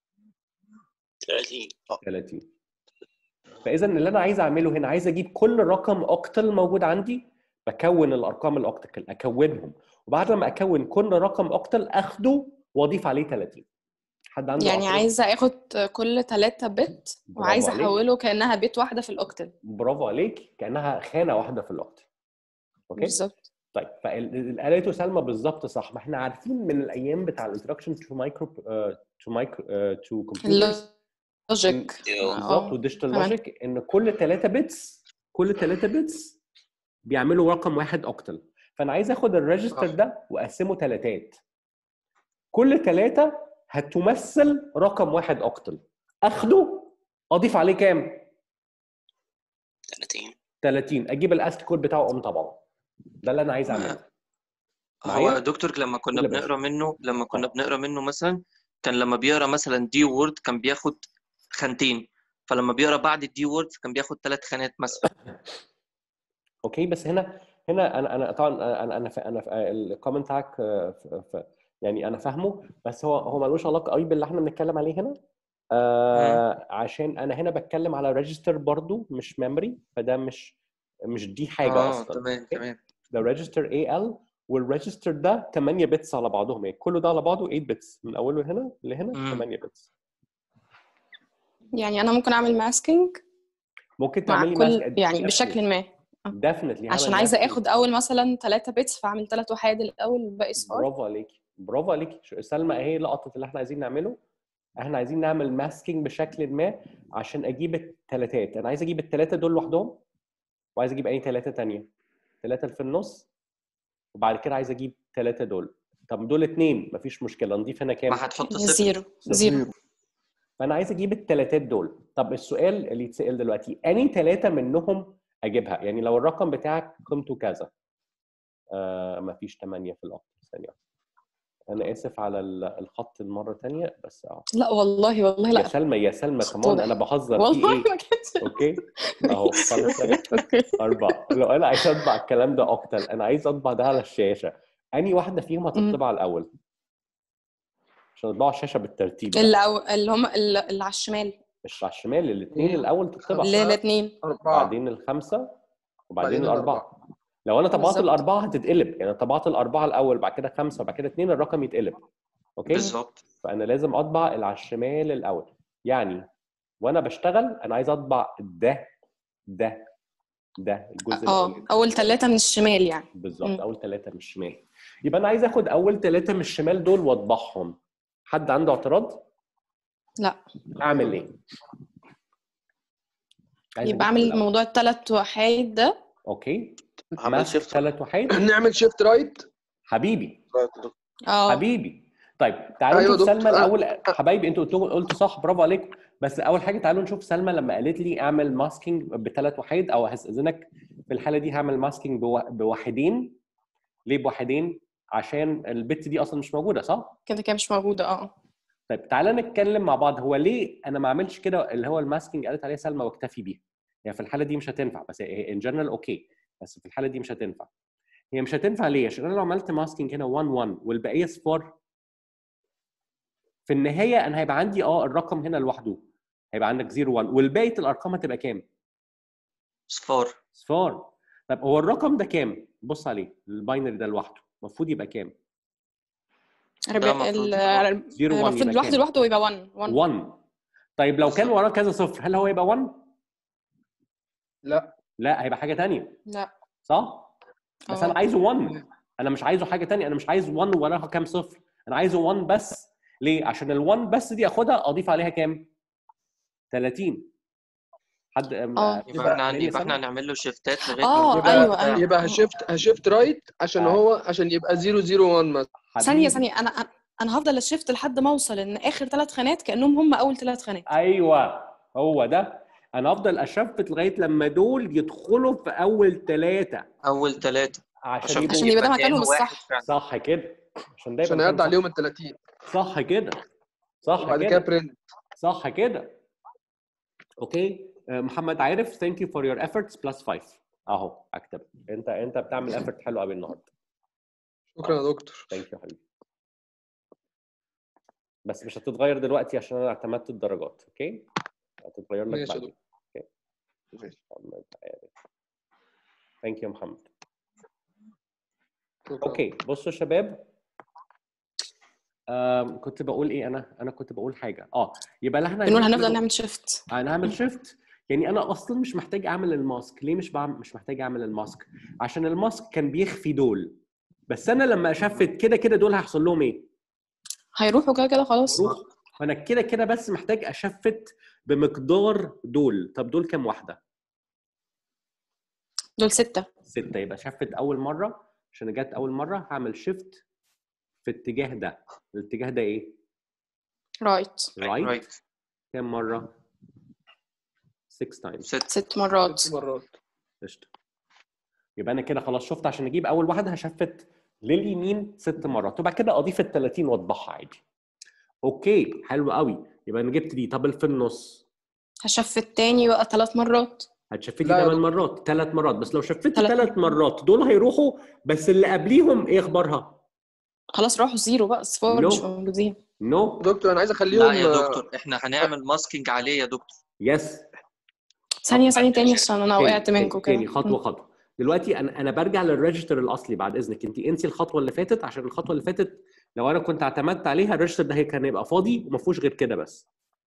30 30 فاذا اللي انا عايز اعمله هنا عايز اجيب كل رقم اوكتل موجود عندي بكون الارقام الاوكتل اكونهم وبعد لما اكون كل رقم اوكتل اخده واضيف عليه 30 حد عنده يعني اعتراض؟ عايزه اخد كل 3 بت برافو وعايزه عليك. احوله كانها بت واحده في الاوكتل برافو عليك كانها خانه واحده في الاوكتل اوكي بالظبط طيب فاللي قالته سلمى بالظبط صح ما احنا عارفين من الايام بتاع الانترودكشن تو مايكرو تو مايكرو تو كمبيوترز اللوجيك بالظبط والديجيتال تمام. لوجيك ان كل 3 بيتس كل 3 بيتس بيعملوا رقم واحد اوكتل فانا عايز اخد الريجستر صح. ده واقسمه ثلاثات كل ثلاثه هتمثل رقم واحد اوكتل اخده اضيف عليه كام 30 30 اجيب الاسكي كود بتاعه اقوم طبعه ده اللي انا عايز اعمله هو معايا؟ يا دكتور لما كنا قول يا باشا. بنقرا منه لما كنا آه. بنقرا منه مثلا كان لما بيقرا مثلا دي وورد كان بياخد خانتين فلما بيقرا بعد الدي وورد كان بياخد ثلاث خانات مثلا اوكي بس هنا هنا انا انا طبعا انا انا انا الكومنت بتاعك آه، ف- ف- يعني انا فاهمه بس هو هو ملوش علاقه قوي باللي احنا بنتكلم عليه هنا آه عشان انا هنا بتكلم على ريجستر برضو مش ميموري فده مش مش دي حاجه اه اصلا تمام أوكي؟ تمام ده ريجستر اي ال والريجستر ده 8 بتس على بعضهم يعني كله ده على بعضه 8 بتس من اوله هنا لهنا مم. 8 بتس يعني انا ممكن اعمل ماسكينج ممكن مع تعملي كل يعني بشكل ما ديفنتلي عشان عايزه اخد اول مثلا 3 بيتس فاعمل 3 وحيد الاول والباقي صفار برافو عليكي برافو عليكي شو- سلمى اهي لقطت اللي احنا عايزين نعمله احنا عايزين نعمل ماسكينج بشكل ما عشان اجيب الثلاثات انا عايز اجيب الثلاثه دول لوحدهم وعايز اجيب اي ثلاثه تانية ثلاثه اللي في النص وبعد كده عايز اجيب ثلاثه دول طب دول اثنين مفيش مشكله نضيف هنا كام ما هتحط صفر زيرو زيرو فانا عايز اجيب الثلاثات دول طب السؤال اللي يتسال دلوقتي اني ثلاثه منهم اجيبها يعني لو الرقم بتاعك قيمته كذا آه مفيش 8 في الاوكتل ثانيه واحدة. انا اسف على ال- الخط المره ثانيه بس اه لا والله والله يا لا سلمى يا سلمى خط كمان واضح. انا بهزر في والله ايه ما كانش اوكي اهو خمسه اوكي اربعه لو انا عايز اطبع الكلام ده اوكتل انا عايز اطبع ده على الشاشه اني واحده فيهم هتطبع الاول عشان اطبعوا على الشاشه بالترتيب بقى. اللي أو اللي هم اللي اللي على الشمال مش على الشمال الاثنين إيه؟ الاول تطبع اللي الاثنين أربعة بعدين الخمسه وبعدين بعدين الاربعه لو انا طبعت بالظبط. الاربعه هتتقلب يعني أنا طبعت الاربعه الاول بعد كده خمسه وبعد كده اثنين الرقم يتقلب اوكي بالظبط فانا لازم اطبع اللي على الشمال الاول يعني وانا بشتغل انا عايز اطبع ده ده ده الجزء اه الاولاني اول ثلاثة من الشمال يعني بالظبط مم. اول ثلاثه من الشمال يبقى انا عايز اخد اول ثلاثه من الشمال دول واطبعهم حد عنده اعتراض لا اعمل ايه عايز يبقى أجيب اعمل الأول. موضوع الثلاث وحيد ده اوكي هعمل ماسك شيفت ثلاث وحيد نعمل شيفت رايت حبيبي اه حبيبي طيب تعالوا أيوة نشوف دكتور. سلمى أه. الاول حبايبي انتوا قلتوا قلتوا صح برافو عليك بس اول حاجه تعالوا نشوف سلمى لما قالت لي اعمل ماسكينج بثلاث وحيد او هستاذنك في الحاله دي هعمل ماسكينج بوا- بواحدين ليه بواحدين عشان البت دي اصلا مش موجوده صح كده كده مش موجودة اه طيب تعالى نتكلم مع بعض هو ليه انا ما اعملش كده اللي هو الماسكينج قالت عليه سلمى واكتفي بيها يعني في الحاله دي مش هتنفع بس ان جنرال اوكي بس في الحاله دي مش هتنفع هي مش هتنفع ليه عشان انا لو عملت ماسكينج هنا 1 1 والبقيه صفار في النهايه انا هيبقى عندي اه الرقم هنا لوحده هيبقى عندك 0 1 والباقي الارقام هتبقى كام صفار صفار طب هو الرقم ده كام بص عليه الباينري ده لوحده المفروض يبقى كام ربع- المفروض ال- يبقى 0 1 المفروض يبقى لوحده كام لوحده يبقى 1 1 1 طيب لو كان وراه كذا صفر هل هو يبقى 1 لا لا هيبقى حاجه ثانيه لا صح بس اه. انا عايزه 1 انا مش عايزه حاجه تانية انا مش عايز 1 وراها كام صفر انا عايزه 1 بس ليه عشان ال1 بس دي اخدها اضيف عليها كام 30 حد اه. يبقى احنا فاهمني يبقى احنا سامع؟ هنعمل له شيفتات لغايه اه ما يبقى ايوه ايوه يبقى هشيفت هشيفت رايت عشان آه. هو عشان يبقى 001 مثلا ثانية حبيبي. ثانية انا انا هفضل اشيفت لحد ما اوصل ان اخر ثلاث خانات كانهم هم اول ثلاث خانات ايوه هو ده انا افضل اشفت لغايه لما دول يدخلوا في اول ثلاثه اول ثلاثه عشان عشان يبقوا عشان يبقى ده كأنه مكانهم واحد الصح فعلا. صح كده عشان ده عشان يبقى يعدي مكان عليهم ال 30 صح صح كده صح وبعد كده كده برنت صح كده اوكي آه، محمد عارف ثانك يو فور يور efforts بلس 5 اهو اكتب انت انت بتعمل effort حلو قوي النهارده شكرا يا دكتور ثانك يو حبيبي بس مش هتتغير دلوقتي عشان انا اعتمدت الدرجات اوكي هتتغير لك ماشي يا بعدين اوكي ماشي. محمد عارف ثانك يو محمد شكرا. اوكي بصوا يا شباب آم، كنت بقول ايه انا انا كنت بقول حاجه اه يبقى اللي احنا بنقول عايزين هنفضل نعمله- نعمل شيفت انا هعمل شيفت يعني انا اصلا مش محتاج اعمل الماسك ليه مش بعمل مش محتاج اعمل الماسك عشان الماسك كان بيخفي دول بس انا لما اشفت كده كده دول هيحصل لهم ايه هيروحوا كده كده خلاص روح فانا كده كده بس محتاج اشفت بمقدار دول طب دول كام واحده دول ستة ستة يبقى شفت اول مره عشان جت اول مره هعمل شيفت في الاتجاه ده الاتجاه ده ايه رايت رايت رايت كام مره 6 تايمز ست ست مرات ست مرات قشطه يبقى انا كده خلاص شفت عشان اجيب اول واحده هشفت لليمين ست مرات وبعد كده اضيف ال 30 واطبعها عادي اوكي حلو قوي يبقى انا جبت دي طب اللي في النص هشفت تاني بقى ثلاث مرات هتشفتي لا يا ثمان دكتور. مرات ثلاث مرات بس لو شفتي تلات ثلاث مرات دول هيروحوا بس اللي قبليهم ايه اخبارها؟ خلاص راحوا زيرو بقى صفار نو. مش موجودين نو دكتور انا عايز اخليهم لا يا آه، دكتور احنا هنعمل ماسكينج عليه يا دكتور يس ثانية ثانية تاني عشان انا وقعت منكم كده تاني خطوه خطوه دلوقتي انا انا برجع للريجستر الاصلي بعد اذنك انت انسي الخطوه اللي فاتت عشان الخطوه اللي فاتت لو انا كنت اعتمدت عليها الريجستر ده هي- كان هيبقى فاضي وما فيهوش غير كده بس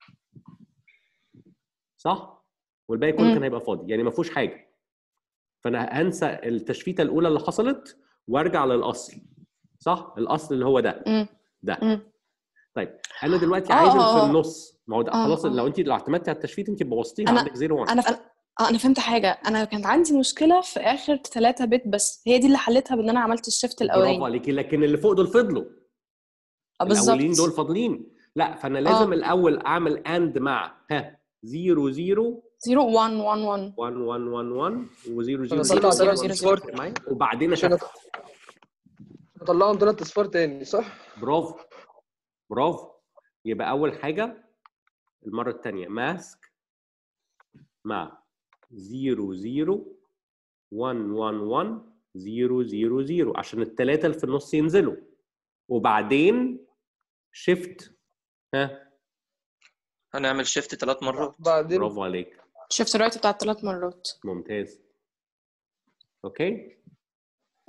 صح والباقي كله مم. كان هيبقى فاضي يعني ما فيهوش حاجه فانا هنسى التشفيته الاولى اللي حصلت وارجع للاصل صح الاصل اللي هو ده مم. ده مم. طيب انا دلوقتي آه، عايز اللي آه، في آه. النص ما هو ده آه، خلاص آه. لو انت لو اعتمدتي على التشفيت انت بوظتيها أنا- عندك 0 1 انا انا اه انا فهمت حاجة انا كانت عندي مشكلة في اخر ثلاثة بت بس هي دي اللي حلتها بان انا عملت الشيفت برافو الاولاني عليكي لكن اللي فوق دول فضلوا آه، بالظبط الاولين دول فاضلين لا فانا لازم آه. الاول اعمل اند مع ها 0 0 0 1 1 1 1 1 1 1 و0 انا 0 اطلع زيرو، ثلاث زيرو، اصفار معايا وبعدين عشان اشفت اطلعهم ثلاث اصفار تاني صح؟ برافو برافو يبقى اول حاجه المره الثانيه ماسك مع 0 0 1 1 1 0 0 0 عشان الثلاثه اللي في النص ينزلوا وبعدين شيفت ها هنعمل شيفت ثلاث مرات بعدين برافو عليك شيفت رايت بتاعت ثلاث مرات ممتاز اوكي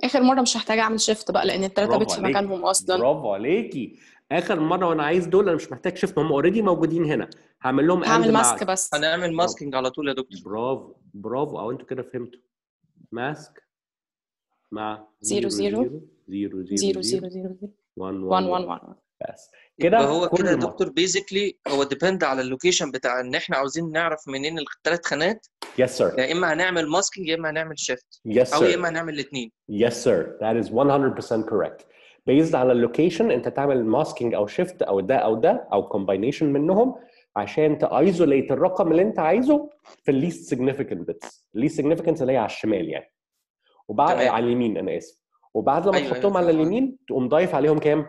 اخر مره مش هحتاج اعمل شيفت بقى لان الثلاثه برافو بت في عليك. مكانهم اصلا برافو عليكي اخر مره وانا عايز دول انا مش محتاج شيفت هم اوريدي موجودين هنا هعمل لهم هعمل and مع- ماسك بس هنعمل ماسكينج على طول يا دكتور برافو برافو او انتوا كده فهمتوا ماسك مع زيرو، زيرو. زيرو زيرو زيرو زيرو زيرو زيرو 1 1 1 1 1 بس كده يبقى هو كل كده يا مرة. دكتور بيزيكلي هو ديبند على اللوكيشن بتاع ان احنا عاوزين نعرف منين الثلاث خانات Yes sir. يا اما هنعمل ماسكينج يا اما هنعمل شيفت Yes او يا sir. اما هنعمل الاثنين Yes sir. That is 100% correct. Based على اللوكيشن انت تعمل ماسكينج او شيفت او ده او ده او كومباينيشن منهم عشان تايزوليت الرقم اللي انت عايزه في الليست سيجنيفيكانت بيتس الليست سيجنيفيكانت اللي هي على الشمال يعني وبعد تمام. على اليمين انا اسف وبعد لما أيوة، أيوة، تحطهم على فاهم. اليمين تقوم ضايف عليهم كام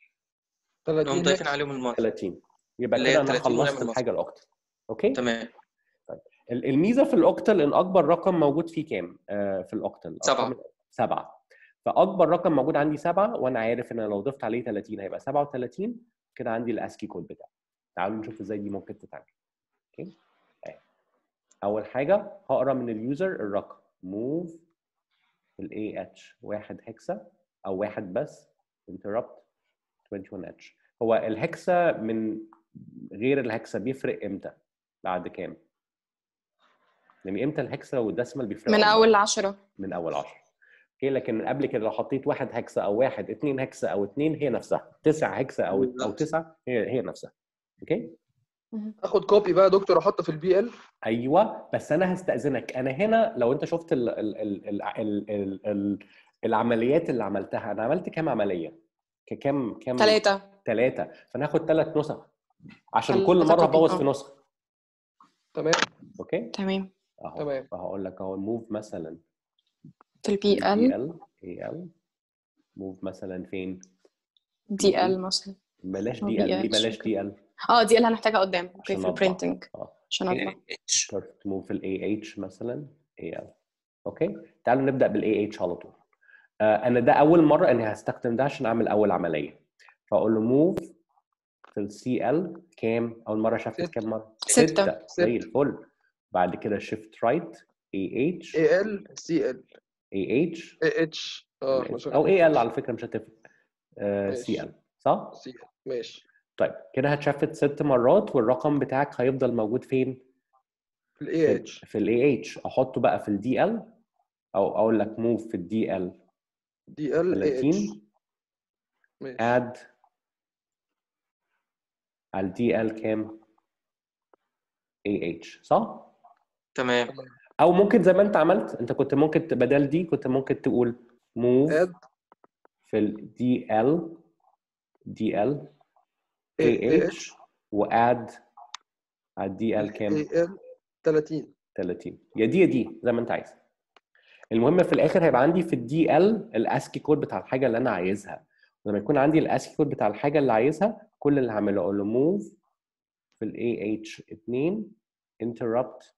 30 نقوم ضايفين هكس. عليهم الماسك 30 يبقى اللي هي كده انا 30 ونعمل خلصت ماسك. الحاجه الاكتر اوكي تمام ال- الميزه في الاوكتل ان اكبر رقم موجود فيه كام آه في الاوكتل سبعة. أرقام- سبعه فاكبر رقم موجود عندي سبعه وانا عارف ان أنا لو ضفت عليه 30 هيبقى 37 كده عندي الاسكي كود بتاعي تعالوا نشوف ازاي دي ممكن تتعمل اوكي أهي. اول حاجه هقرا من اليوزر الرقم موف الاي اتش واحد هكسا او واحد بس interrupt 21 اتش هو الهكسا من غير الهكسا بيفرق امتى بعد كام يعني امتى الهكسا والديسمال بيفرقوا من عن بعض؟ اول 10 من اول 10 اوكي لكن من قبل كده لو حطيت واحد هكسا او واحد اثنين هكسا او اثنين هي نفسها تسع هكسا او او بالظبط. تسعه هي هي نفسها اوكي اخد كوبي بقى يا دكتور احطه في البي ال ايوه بس انا هستاذنك انا هنا لو انت شفت ال ال ال ال ال ال ال العمليات اللي عملتها انا عملت كام عمليه ك- كام كام ثلاثة ثلاثه فانا هاخد ثلاث نسخ عشان ثلاثة كل مره كوبي، ابوظ آه. في نسخه تمام اوكي تمام اهو تمام. فهقول لك اهو موف مثلا في البي بي ال ال اي ال موف مثلا فين دي ال مثلا بلاش أو دي ال ليه BH بلاش دي ال اه دي ال هنحتاجها قدام اوكي عشان في أطبع. البرينتنج اه عشان اطبع اتش بيرفكت موف الاي اتش مثلا اي ال اوكي تعالوا نبدا بالاي اتش على طول آه انا ده اول مره اني هستخدم ده عشان اعمل اول عمليه فاقول له موف في السي ال كام اول مره شفت ستة. كام مره ستة. زي ستة. الفل بعد كده شيفت رايت اي اتش اي ال سي ال اي اتش اي اتش اه مش او اي ال على فكره مش هتفرق ماشي. سي ال صح سي ال ماشي طيب كده هتشفت ست مرات والرقم بتاعك هيفضل موجود فين في الاي اتش في الاي اتش احطه بقى في الدي ال او اقول لك موف في الدي ال دي ال اي اتش 30 ماشي اد على الدي ال كام اي اتش صح تمام او ممكن زي ما انت عملت انت كنت ممكن ت- بدل دي كنت ممكن تقول موف اد في الدي ال دي ال اي اي اتش اتش واد على الدي ال كام اي ال 30 30 يا دي يا دي زي ما انت عايز المهم في الاخر هيبقى عندي في الدي ال الاسكي كود بتاع الحاجه اللي انا عايزها لما يكون عندي الاسكي كود بتاع الحاجه اللي عايزها كل اللي هعمله اقول له موف في الاي اتش 2 interrupt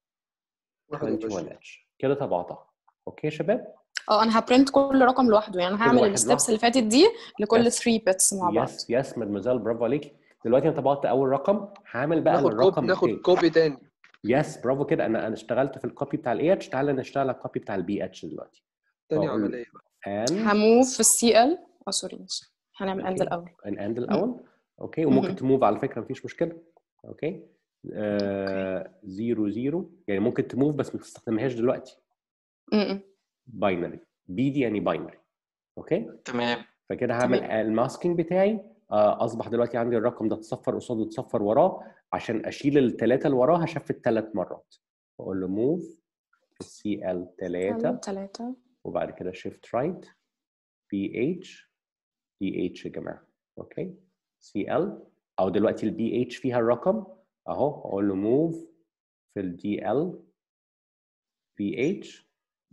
21 اتش كده طبعتها اوكي يا شباب اه انا هبرنت كل رقم لوحده يعني كل هعمل واحد الستبس لوحده. اللي فاتت دي لكل Yes. 3 بيتس مع بعض يس يس مدمزال برافو عليك دلوقتي انا طبعت اول رقم هعمل بقى ناخد كوبي الرقم ناخد التاني كوبي تاني يس برافو كده انا انا اشتغلت في الكوبي بتاع الاي اتش تعالى نشتغل على الكوبي بتاع البي اتش دلوقتي تاني بقول- عمليه بقى and هموف في السي ال اه سوري ماشي هنعمل اند أوكي. الاول ان اند الاول اوكي وممكن مهم. تموف على فكره مفيش مشكله اوكي آه زيرو زيرو يعني ممكن تموف بس ما تستخدمهاش دلوقتي م-م. باينري بي دي يعني باينري اوكي تمام فكده هعمل تمام. الماسكينج بتاعي آه اصبح دلوقتي عندي الرقم ده اتصفر قصاده اتصفر وراه عشان اشيل الثلاثه اللي وراه هشفت ثلاث مرات اقول له موف في السي ال 3 ثلاثة وبعد كده شيفت رايت بي اتش دي اتش يا جماعه اوكي سي ال او دلوقتي البي اتش فيها الرقم اهو اقول له موف في الدي ال بي اتش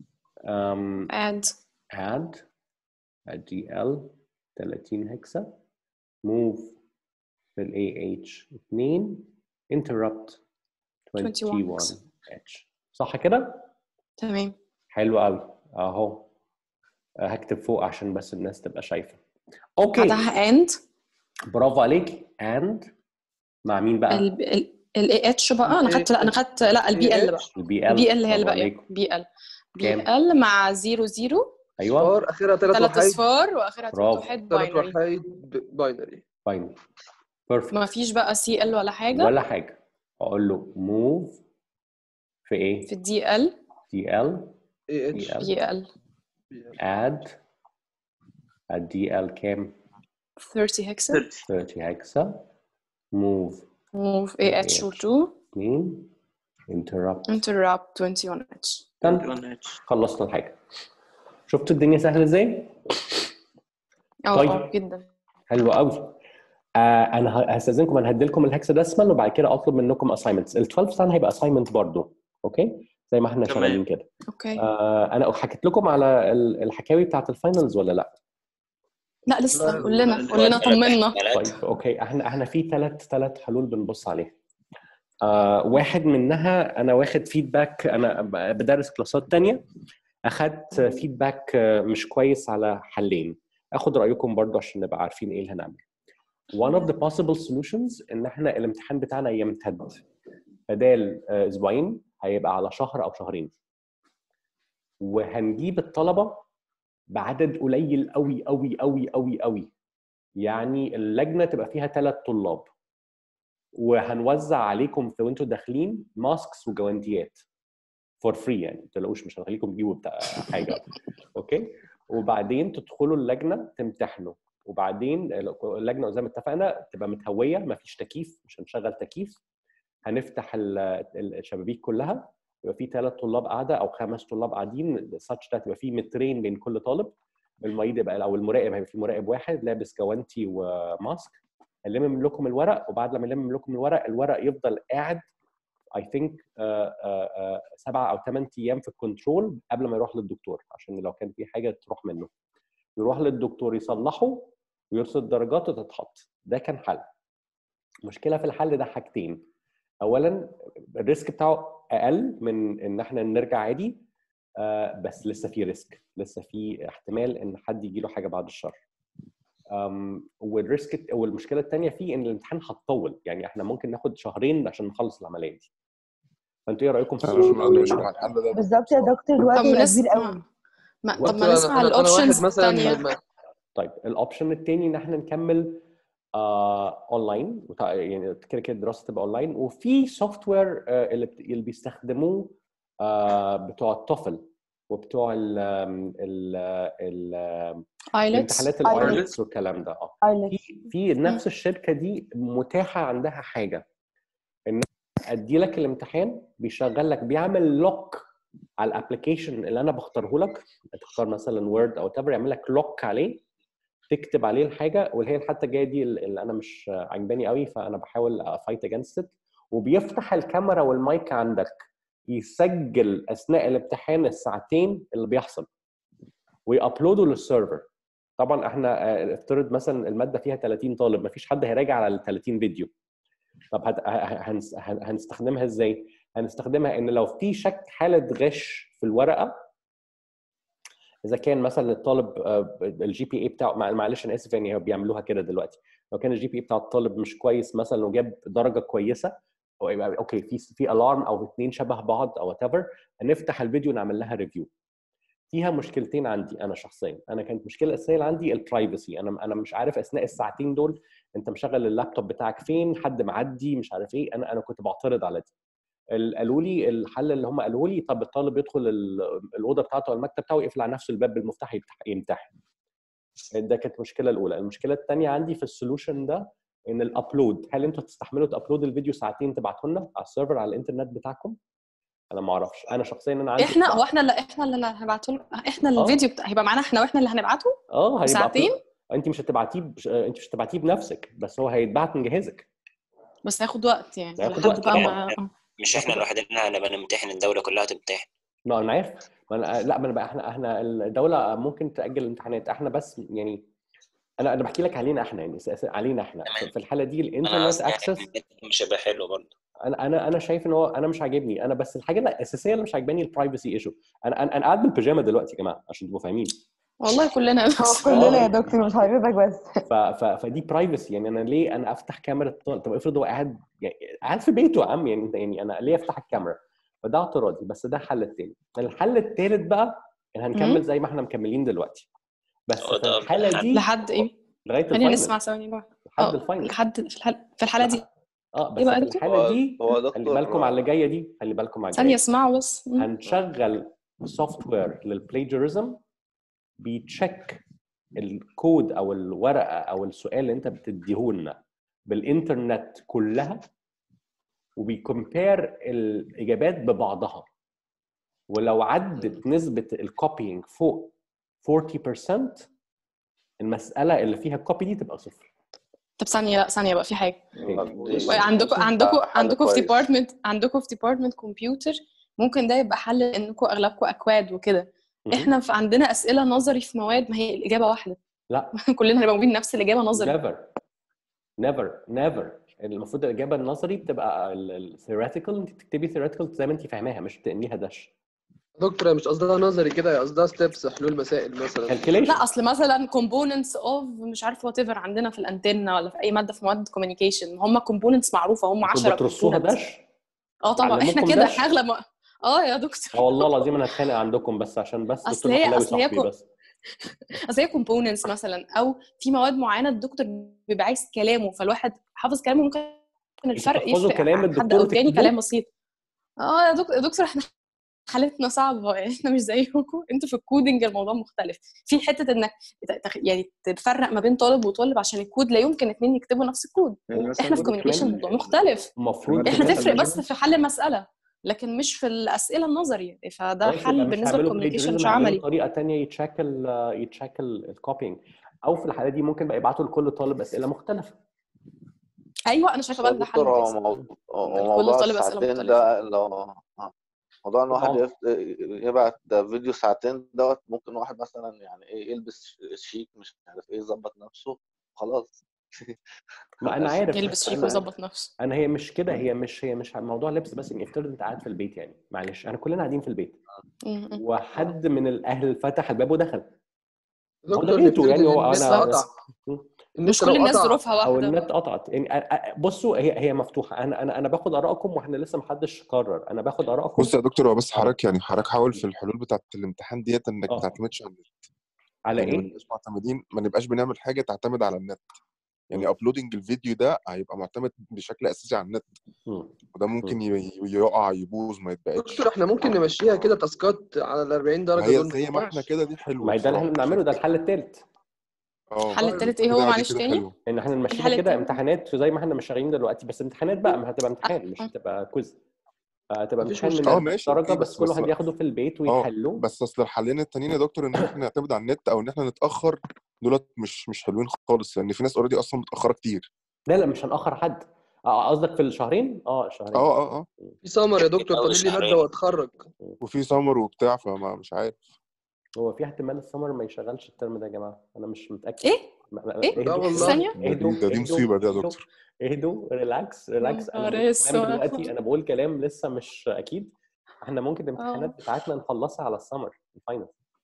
اد add الدي ال 30 هكسا move في ال AH 2 interrupt 21 21 H صح كده؟ تمام حلو قوي اهو آه، هكتب فوق عشان بس الناس تبقى شايفه اوكي بعدها اند برافو عليك and مع مين بقى؟ الاي اتش بقى انا خدت لا انا خدت لا البي ال بقى البي ال البي ال هي اللي باقيه بي ال بي كام؟ ال مع 0 0 ايوه صفار اخرها ثلاث ثلاث وحيد اصفار واخرها برافو. ثلاث وحيد ثلاث باينري وحيد باينري فاين بيرفكت ما فيش بقى سي ال ولا حاجه ولا حاجه اقول له موف في ايه في الدي ال دي ال اي دي اتش ال دي ال اد الدي ال كام 30 هكسا 30 هكسا موف موف اي اتش و 2 2 interrupt interrupt 21 اتش done. خلصنا الحاجه شفتوا الدنيا سهله ازاي؟ اه طيب. اه جدا حلو قوي آه انا ه- هستاذنكم انا هديلكم الهكسا ديسمال وبعد كده اطلب منكم اساينمنتس ال 12 بتاعنا هيبقى اساينمنت برضه اوكي زي ما احنا تمام. شغالين كده اوكي آه انا حكيت لكم على ال- الحكاوي بتاعت الفاينلز ولا لا؟ لا لسه لا، قول لنا لا، قول لنا طمنا طيب اوكي احنا احنا في ثلاث ثلاث حلول بنبص عليها آه واحد منها انا واخد فيدباك انا ب- بدرس كلاسات تانية اخدت فيدباك آه، مش كويس على حلين اخد رايكم برضو عشان نبقى عارفين ايه اللي هنعمل one of the possible solutions ان احنا الامتحان بتاعنا يمتد بدال آه، اسبوعين هيبقى على شهر او شهرين وهنجيب الطلبه بعدد قليل قوي قوي قوي قوي قوي يعني اللجنه تبقى فيها ثلاث طلاب وهنوزع عليكم في وانتوا داخلين ماسكس وجوانتيات فور فري يعني ما تقلقوش مش هنخليكم تجيبوا بتاع حاجه اوكي وبعدين تدخلوا اللجنه تمتحنوا وبعدين اللجنه زي ما اتفقنا تبقى متهويه ما فيش تكييف مش هنشغل تكييف هنفتح ال- ال- الشبابيك كلها يبقى في ثلاث طلاب قاعده او خمس طلاب قاعدين ساتش ده يبقى في مترين بين كل طالب المعيد يبقى او المراقب هيبقى في مراقب واحد لابس جوانتي وماسك هنلم لكم الورق وبعد لما نلم لكم الورق الورق يفضل قاعد اي ثينك سبعة او ثمان ايام في الكنترول قبل ما يروح للدكتور عشان لو كان في حاجه تروح منه يروح للدكتور يصلحه ويرصد درجاته تتحط ده كان حل المشكله في الحل ده حاجتين اولا الريسك بتاعه اقل من ان احنا نرجع عادي آه، بس لسه في ريسك لسه في احتمال ان حد يجي له حاجه بعد الشر أم، والريسك والمشكله الثانيه فيه ان الامتحان هتطول يعني احنا ممكن ناخد شهرين عشان نخلص العمليه دي فانتوا ايه رايكم في انا السولوشن ما عنديش الاولاني مع الحل ده بالظبط يا دكتور الوقت طب يبقى نسمع كبير قوي ما طب وقت ما أنا- نسمع أنا- أنا واحد الاوبشنز مثلا الثانيه ما- طيب الاوبشن الثاني ان احنا نكمل آه اونلاين وتع- يعني كده كده الدراسه تبقى اونلاين وفي سوفت وير آه اللي, بت- اللي بيستخدموه آه بتوع الطفل وبتوع ال ال ال ايلتس الامتحانات IELTS. الايلتس والكلام ده اه ايلتس في في نفس الشركه دي متاحه عندها حاجه ان ادي لك الامتحان بيشغل لك بيعمل لوك على الابلكيشن اللي انا بختاره لك تختار مثلا وورد او تبر يعمل لك لوك عليه تكتب عليه الحاجه واللي هي الحته الجايه دي اللي انا مش عجباني قوي فانا بحاول افايت اجينست وبيفتح الكاميرا والمايك عندك يسجل اثناء الامتحان الساعتين اللي بيحصل ويابلوده للسيرفر طبعا احنا آه، افترض مثلا الماده فيها 30 طالب مفيش حد هيراجع على ال 30 فيديو طب هت... ه- هنس... هن- هنستخدمها ازاي؟ هنستخدمها ان لو في شك حاله غش في الورقه اذا كان مثلا الطالب الجي بي اي بتاعه مع- معلش انا اسف يعني بيعملوها كده دلوقتي لو كان الجي بي اي بتاع الطالب مش كويس مثلا وجاب درجه كويسه أو يبقى اوكي في في الارم او اثنين شبه بعض او وات ايفر هنفتح الفيديو نعمل لها ريفيو فيها مشكلتين عندي انا شخصيا انا كانت المشكله الاساسيه اللي عندي البرايفسي انا انا مش عارف اثناء الساعتين دول انت مشغل اللابتوب بتاعك فين حد معدي مش عارف ايه انا انا كنت بعترض على دي ال- قالوا لي الحل اللي هم قالوا لي طب الطالب يدخل ال- الاوضه بتاعته او المكتب بتاعه يقفل على نفسه الباب بالمفتاح يفتح- يمتحن ده كانت المشكله الاولى المشكله الثانيه عندي في السولوشن ده ان الابلود هل انتوا تستحملوا تابلود الفيديو ساعتين تبعته لنا على السيرفر على الانترنت بتاعكم انا ما اعرفش انا شخصيا انا عندي احنا او احنا اللي احنا اللي هنبعته له احنا آه. الفيديو بتاع هيبقى معانا احنا واحنا اللي هنبعته اه هيبقى ساعتين؟ upload. انت مش هتبعتيه بش... انت مش هتبعتيه بنفسك بس هو هيتبعت من جهازك بس هياخد وقت يعني هياخد لحد وقت بقى طبعاً. ما مش احنا لوحدنا هنبقى نمتحن الدولة كلها تمتحن ما انا عارف ما أنا... لا ما انا بقى احنا احنا الدوله ممكن تاجل الامتحانات احنا بس يعني انا انا بحكي لك علينا احنا يعني س- س- علينا احنا تمام. في الحاله دي انا الانترنت قصدي يعني اكسس النت مش هيبقى حلو برضه انا انا انا شايف ان هو انا مش عاجبني انا بس الحاجه الاساسيه اللي مش عاجباني البرايفسي ايشو انا انا انا قاعد بالبيجامه دلوقتي يا جماعه عشان تبقوا فاهمين والله كلنا هو بس كلنا يا دكتور مش حضرتك بس ف... ف... فدي برايفسي يعني انا ليه انا افتح كاميرا الطالب طب افرض هو قاعد يعني قاعد في بيته يا عم يعني انت يعني انا ليه افتح الكاميرا فده اعتراضي بس ده الحل التاني الحل التالت بقى ان هنكمل زي ما احنا مكملين دلوقتي بس هو في ده الحاله دي لحد ايه؟ لغايه خلينا الفاينل نسمع ثواني يا جماعه لحد اه الفاينل لحد في الحاله في الحاله دي اه بس ايه بقى يا في دكتور؟ الحاله دي هو خلي دكتور بالكم على اللي جايه دي خلي بالكم على اللي ثانيه جايه اسمعوا بس مم. هنشغل سوفت وير للبلاجيرزم بيتشيك الكود او الورقه او السؤال اللي انت بتديهولنا بالانترنت كلها وبيكمبير الاجابات ببعضها ولو عدت نسبه الكوبينج فوق 40% المساله اللي فيها الكوبي دي تبقى صفر طب ثانيه لا ثانيه بقى في حاجه دي عندكم ده عندكم حل عندكم في كويس. ديبارتمنت عندكم في ديبارتمنت كمبيوتر ممكن ده يبقى حل انكم اغلبكم اكواد وكده مهم. احنا في عندنا اسئله نظري في مواد ما هي الاجابه واحده لا كلنا هنبقى موجودين نفس الاجابه نظري never never never المفروض الاجابه النظري بتبقى الثيوريتيكال انت بتكتبي ثيوريتيكال زي ما انت فاهماها مش بتنقليها داش دكتور هي مش قصدها نظري كده هي قصدها ستيبس حلول مسائل مثلا كالكوليشن لا اصل مثلا كومبوننتس اوف مش عارف وات ايفر عندنا في الانتنه ولا في اي ماده في مواد كوميونيكيشن هم كومبوننتس معروفه هم 10 بترصوها components. داش اه طبعا احنا علموكم كده داش؟ احنا اغلب ما- اه يا دكتور اه والله العظيم انا هتخانق عندكم بس عشان بس أصل دكتور هي- محلاوي أصل هي صاحبي كو- بس اصل هي كومبوننتس مثلا او في مواد معينه الدكتور بيبقى عايز كلامه فالواحد حافظ كلامه ممكن الفرق تحفظوا يفرق كلام عن حد الدكتور او تاني وتكتبوه؟ كلام بسيط اه يا دك- يا دكتور احنا حالتنا صعبه يعني احنا مش زيكم انتوا في الكودنج الموضوع مختلف في حته انك تخ- يعني تفرق ما بين طالب وطالب عشان الكود لا يمكن اتنين يكتبوا نفس الكود يعني مثلا احنا في كمان- كوميونيكيشن الموضوع مختلف المفروض احنا كمان تفرق لما بس في حل المساله لكن مش في الاسئله النظري فده خلاص يبقى حل مش بالنسبه هعمله للكوميونيكيشن مش plagiarism، هعمله عملي طريقه تانية يتشاك ال يتشاك الكوبينج او في الحاله دي ممكن بقى يبعتوا لكل طالب اسئله مختلفه ايوه انا شايفه بقى ده حل دكتور هو كويس مو- هو كل موضوع طالب أسئلة الساعتين مختلفة. ده لو آه. موضوع ان واحد طبعاً. يف- يبعت فيديو ساعتين دوت ممكن واحد مثلا يعني ايه يلبس شيك مش عارف ايه يظبط نفسه خلاص ما انا عارف يلبس شيك أنا- ويظبط نفسه انا هي مش كده هي مش هي مش موضوع لبس بس يعني افترض انت قاعد في البيت يعني معلش انا كلنا قاعدين في البيت م- م. وحد من الاهل فتح الباب ودخل هو ده دكتور بيته نفترض يعني ان هو النت انا قطع النت مش لو كل الناس قطع ظروفها او واحده النت قطعت يعني أ- أ- بصوا هي هي مفتوحه انا انا انا باخد ارائكم واحنا لسه ما حدش قرر انا باخد ارائكم بص يا دكتور هو بس حضرتك يعني حضرتك حاول في الحلول بتاعت الامتحان ديت انك آه. ما تعتمدش على النت على يعني ما ايه؟ نبقاش معتمدين ما نبقاش بنعمل حاجه تعتمد على النت يعني مم. ابلودنج الفيديو ده هيبقى معتمد بشكل اساسي على النت مم. وده ممكن ي- ي- يقع يبوظ ما يتبقاش دكتور احنا ممكن نمشيها كده تاسكات على ال 40 ما درجه هي دول زي ما احنا كده دي حلوه ما هي ده اللي احنا بصراحة. بنعمله ده الحل الثالث اه الحل التالت ايه كده هو دي معلش كده تاني حلوه ان احنا نمشيها الحل كده التاني امتحانات زي ما احنا مش شغالين دلوقتي بس امتحانات بقى ما هتبقى امتحان مش آه. هتبقى كويز هتبقى مفيش امتحان من مشكلة. اه 40 ماشي درجه اوكي بس بس كل بس واحد ياخده في البيت اه ويحلوه بس اصل الحلين التانيين يا دكتور ان احنا نعتمد على النت او ان احنا نتاخر دولت مش مش حلوين خالص لان في ناس اوريدي اصلا متاخره كتير لا لا مش هنأخر حد اه قصدك في الشهرين؟ اه الشهرين اه اه اه في سمر يا دكتور أول فاضل لي ماده شهرين. واتخرج وفي سمر وبتاع فما مش عارف هو في احتمال السمر ما يشغلش الترم ده يا جماعه انا مش متاكد ايه ما- ما- إيه؟ لا اهدوا والله. ثانية؟ ده اهدوا دي, ده دي اهدوا مصيبه دي يا اهدوا دكتور اهدوا ريلاكس ريلاكس انا نهار بقول كلام اسود. دلوقتي انا بقول كلام لسه مش اكيد احنا ممكن الامتحانات اه بتاعتنا نخلصها على السمر الفاينل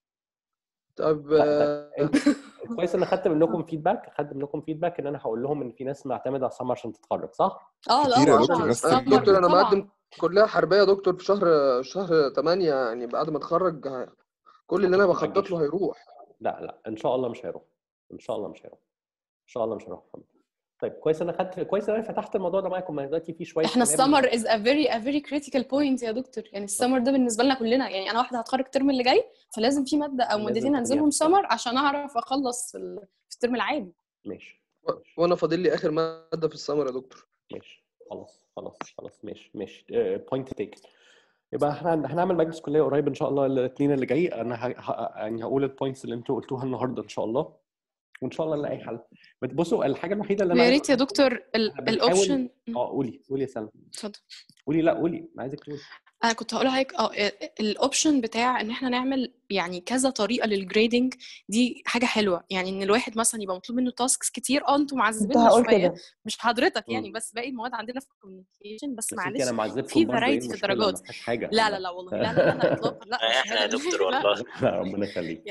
طب لا، آه، انت كويس ان خدت منكم فيدباك خدت منكم فيدباك ان انا هقول لهم ان في ناس معتمده على السمر عشان تتخرج صح؟ اه كتير يا لا دكتور، طبعا ناس أنا كتير دكتور جدا. انا طبعا مقدم كلها حربيه يا دكتور في شهر شهر 8 يعني بعد ما اتخرج ه- كل اللي انا هتروح على بخطط الجيش له هيروح لا لا ان شاء الله مش هيروح ان شاء الله مش هيروح ان شاء الله مش هيروح محمد طيب كويس ان انا خدت كويس ان انا فتحت الموضوع ده معاكم ما دلوقتي في شويه احنا كلام السمر از ا فيري ا فيري كريتيكال بوينت يا دكتور يعني السمر ده بالنسبه لنا كلنا يعني انا واحده هتخرج الترم اللي جاي فلازم في ماده او لازم مادتين تاخديها هنزلهم في السمر. سمر عشان اعرف اخلص في ال- في الترم العادي ماشي و- ماشي وانا فاضل لي اخر ماده في السمر يا دكتور ماشي خلاص خلاص خلاص ماشي ماشي بوينت تيك يبقى احنا هنعمل مجلس كليه قريب ان شاء الله الاثنين اللي جاي انا ه... ه... يعني هقول البوينتس اللي انتوا قلتوها النهارده ان شاء الله وان شاء الله نلاقي حل بس بصوا الحاجه الوحيده اللي انا ويا عايز ريت يا أقولها دكتور إحنا ال- بنحاول- الاوبشن اه قولي قولي يا سلمى اتفضل قولي لا قولي انا عايزك تقولي انا كنت هقول لحضرتك اه الاوبشن بتاع ان احنا نعمل يعني كذا طريقه للجريدنج دي حاجه حلوه يعني ان الواحد مثلا يبقى مطلوب منه تاسكس كتير اه انتوا كنت معذبيننا هقول شويه كده مش حضرتك يعني مم. بس باقي المواد عندنا في الكوميونيكيشن بس بس انت معلش انا معذبكم في برضه ايه variety في المشكله الدرجات ما فيهاش حاجه لا لا لا والله لا لا لا, لا اطلاقا لا احنا يا والشهاده دكتور لا والله لا ربنا يخليك يعني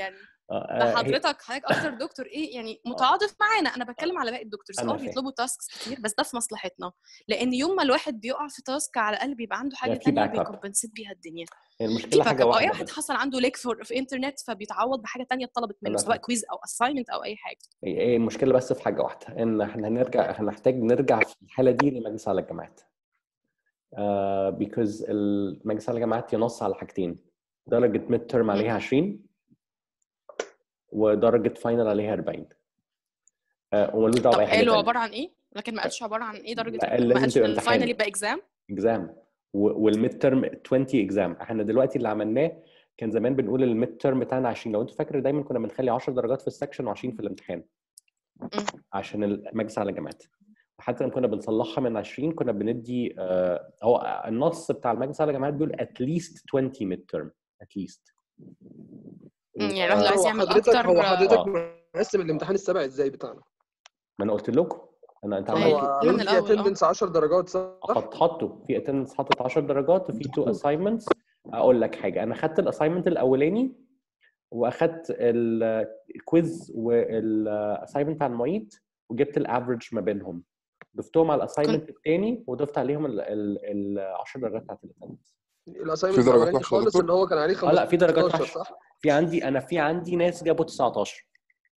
آه، ده هي- حضرتك حضرتك اكتر دكتور ايه يعني متعاطف معانا انا بتكلم على باقي الدكتورز أنا اه فاهم. بيطلبوا تاسكس كتير بس ده في مصلحتنا لان يوم ما الواحد بيقع في تاسك على الاقل بيبقى عنده حاجه في تانية باك اب بيكمبنسيت بيها الدنيا هي في المشكله باك حاجه اب او اي واحده واحد بس حصل عنده ليك في, في انترنت فبيتعوض بحاجه تانية اتطلبت منه أنا سواء فاهم. كويز او اساينمنت او اي حاجه هي هي المشكله بس في حاجه واحده ان احنا هنرجع هنحتاج نرجع في الحاله دي لمجلس على الجامعات آه بيكوز المجلس على الجامعات ينص على حاجتين درجه ميد ترم عليها 20 ودرجه فاينل عليها 40 آه وملوش دعوه طب باي حاجه قالوا تانية عباره عن ايه لكن ما قالش عباره عن ايه درجه لا، ما لازم قالش تبقى ان الفاينل امتحان. يبقى اكزام اكزام والميد ترم 20 اكزام احنا دلوقتي اللي عملناه كان زمان بنقول الميد ترم بتاعنا 20 لو انت فاكر دايما كنا بنخلي 10 درجات في السكشن و20 في الامتحان عشان المجلس على الجامعات وحتى لما كنا بنصلحها من 20 كنا بندي آه هو النص بتاع المجلس على الجامعات بيقول اتليست 20 ميد ترم اتليست يعني الواحد لو عايز هو يعمل حضرتك اكتر هو آه. حضرتك مقسم الامتحان السبع ازاي بتاعنا ما انا قلت لكم انا انت أيوة. عملت هو من قلت في الأول، آه. اتندنس 10 درجات صح؟ حط حطوا في اتندنس حطت 10 درجات وفي تو اساينمنتس اقول لك حاجه انا خدت الاساينمنت الاولاني واخدت الكويز والاساينمنت بتاع المعيد وجبت الافرج ما بينهم ضفتهم على الاساينمنت الثاني وضفت عليهم ال 10 درجات بتاعت الاتندنس الاساينمنت في درجات الاولاني وحشة يا خالص دكتور؟ اللي هو كان عليه اه لا في درجات 15 وحشه صح؟ في عندي انا في عندي ناس جابوا 19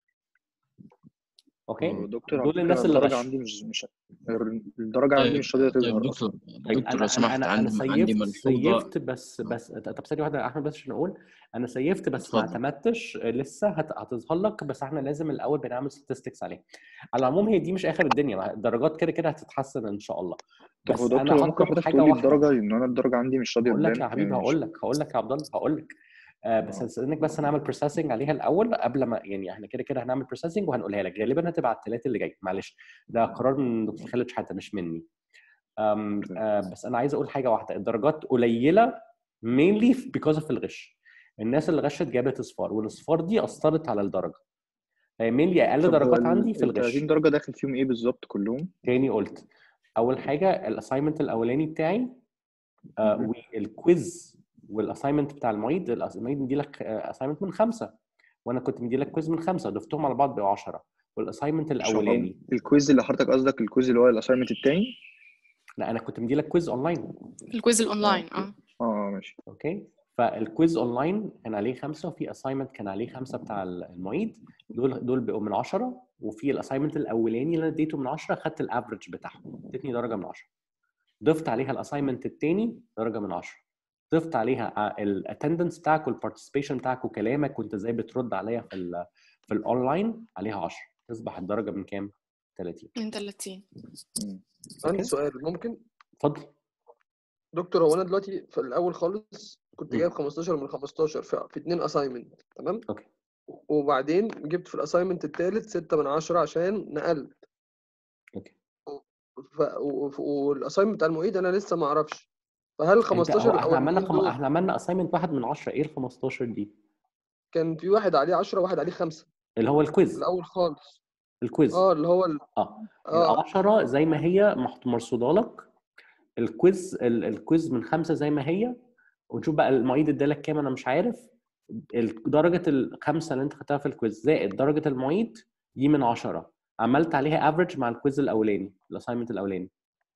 اوكي دكتور على دول فكرة الناس اللي الدرجة غشوا عندي مش مش الدرجة عندي طيب مش راضية طيب تظهر دكتور أصلا طيب دكتور انا لو سمحت انا انا عندي عندي سيفت ملحوظة سيفت بس بس طب ثانيه واحده يا احمد بس عشان اقول انا سيفت بس ما اتفضل اعتمدتش لسه هت- هتظهر لك بس احنا لازم الاول بنعمل statistics عليه على العموم هي دي مش اخر الدنيا ما- الدرجات كده كده هتتحسن ان شاء الله طب بس هو انا دكتور ممكن هطلب حضرتك حاجه تقول لي واحده الدرجة إن أنا الدرجة عندي مش راضية هقول لك تبان يا حبيبي يعني هقول مش لك هقول لك يا عبد الله هقول لك آه بس اه هستاذنك بس نعمل بروسيسنج عليها الاول قبل ما يعني احنا كده كده هنعمل بروسيسنج وهنقولها لك غالبا هتبقى على الثلاث اللي جاي معلش ده قرار من دكتور خالد شحاته مش مني أم اوكي آه بس انا عايز اقول حاجه واحده الدرجات قليله mainly because of الغش الناس اللي غشت جابت اصفار والاصفار دي اثرت على الدرجه هي mainly اقل طب هو درجات ال عندي في ال الغش 30 درجة داخل فيهم إيه بالظبط كلهم؟ تاني قلت اول حاجه الاساينمنت الاولاني بتاعي آه مهم. والكويز والاساينمنت بتاع المعيد الأس- المعيد مدي لك اساينمنت من خمسه وانا كنت مدي لك كويز من خمسه ضفتهم على بعض بقوا 10 والاساينمنت مش هو الاولاني الكويز اللي حضرتك قصدك الكويز اللي هو الأساينمنت التاني؟ لا انا كنت مدي لك كويز اونلاين الكويز اه الاونلاين اوكي اه اه ماشي اوكي فالكويز اونلاين كان عليه خمسه وفي اساينمنت كان عليه خمسه بتاع المعيد دول دول بقوا من 10 وفي الاساينمنت الاولاني اللي انا اديته من 10 خدت الافرج بتاعهم ادتني درجه من 10 ضفت عليها الاساينمنت الثاني درجه من 10 ضفت عليها الاتندنس بتاعك والبارتيسيبيشن بتاعك وكلامك وانت ازاي بترد عليا في ال في الاونلاين عليها 10 تصبح الدرجه من كام 30 من 30 مم. عندي اوكي سؤال ممكن اتفضل دكتور هو انا دلوقتي في الاول خالص كنت مم. جايب 15 من 15 في, في اتنين اساينمنت تمام اوكي وبعدين جبت في الاساينمنت التالت 6 من 10 عشان نقلت اوكي ف... و- والاساينمنت بتاع المعيد انا لسه ما اعرفش فهل ال انت 15 هو احنا عملنا الاولانيين خم... دول احنا عملنا اساينمنت واحد من 10 ايه ال 15 دي كان في واحد عليه 10 وواحد عليه 5 اللي هو الكويز الاول خالص الكويز اه اللي هو ال... اه اه العشرة زي ما هي محط- مرصوده لك الكويز ال- الكويز من خمسة زي ما هي ونشوف بقى المعيد ادالك كام انا مش عارف ال- درجة الخمسة اللي انت خدتها في الكويز زائد درجة المعيد دي من عشرة عملت عليها افريج مع الكويز الاولاني الاساينمنت الاولاني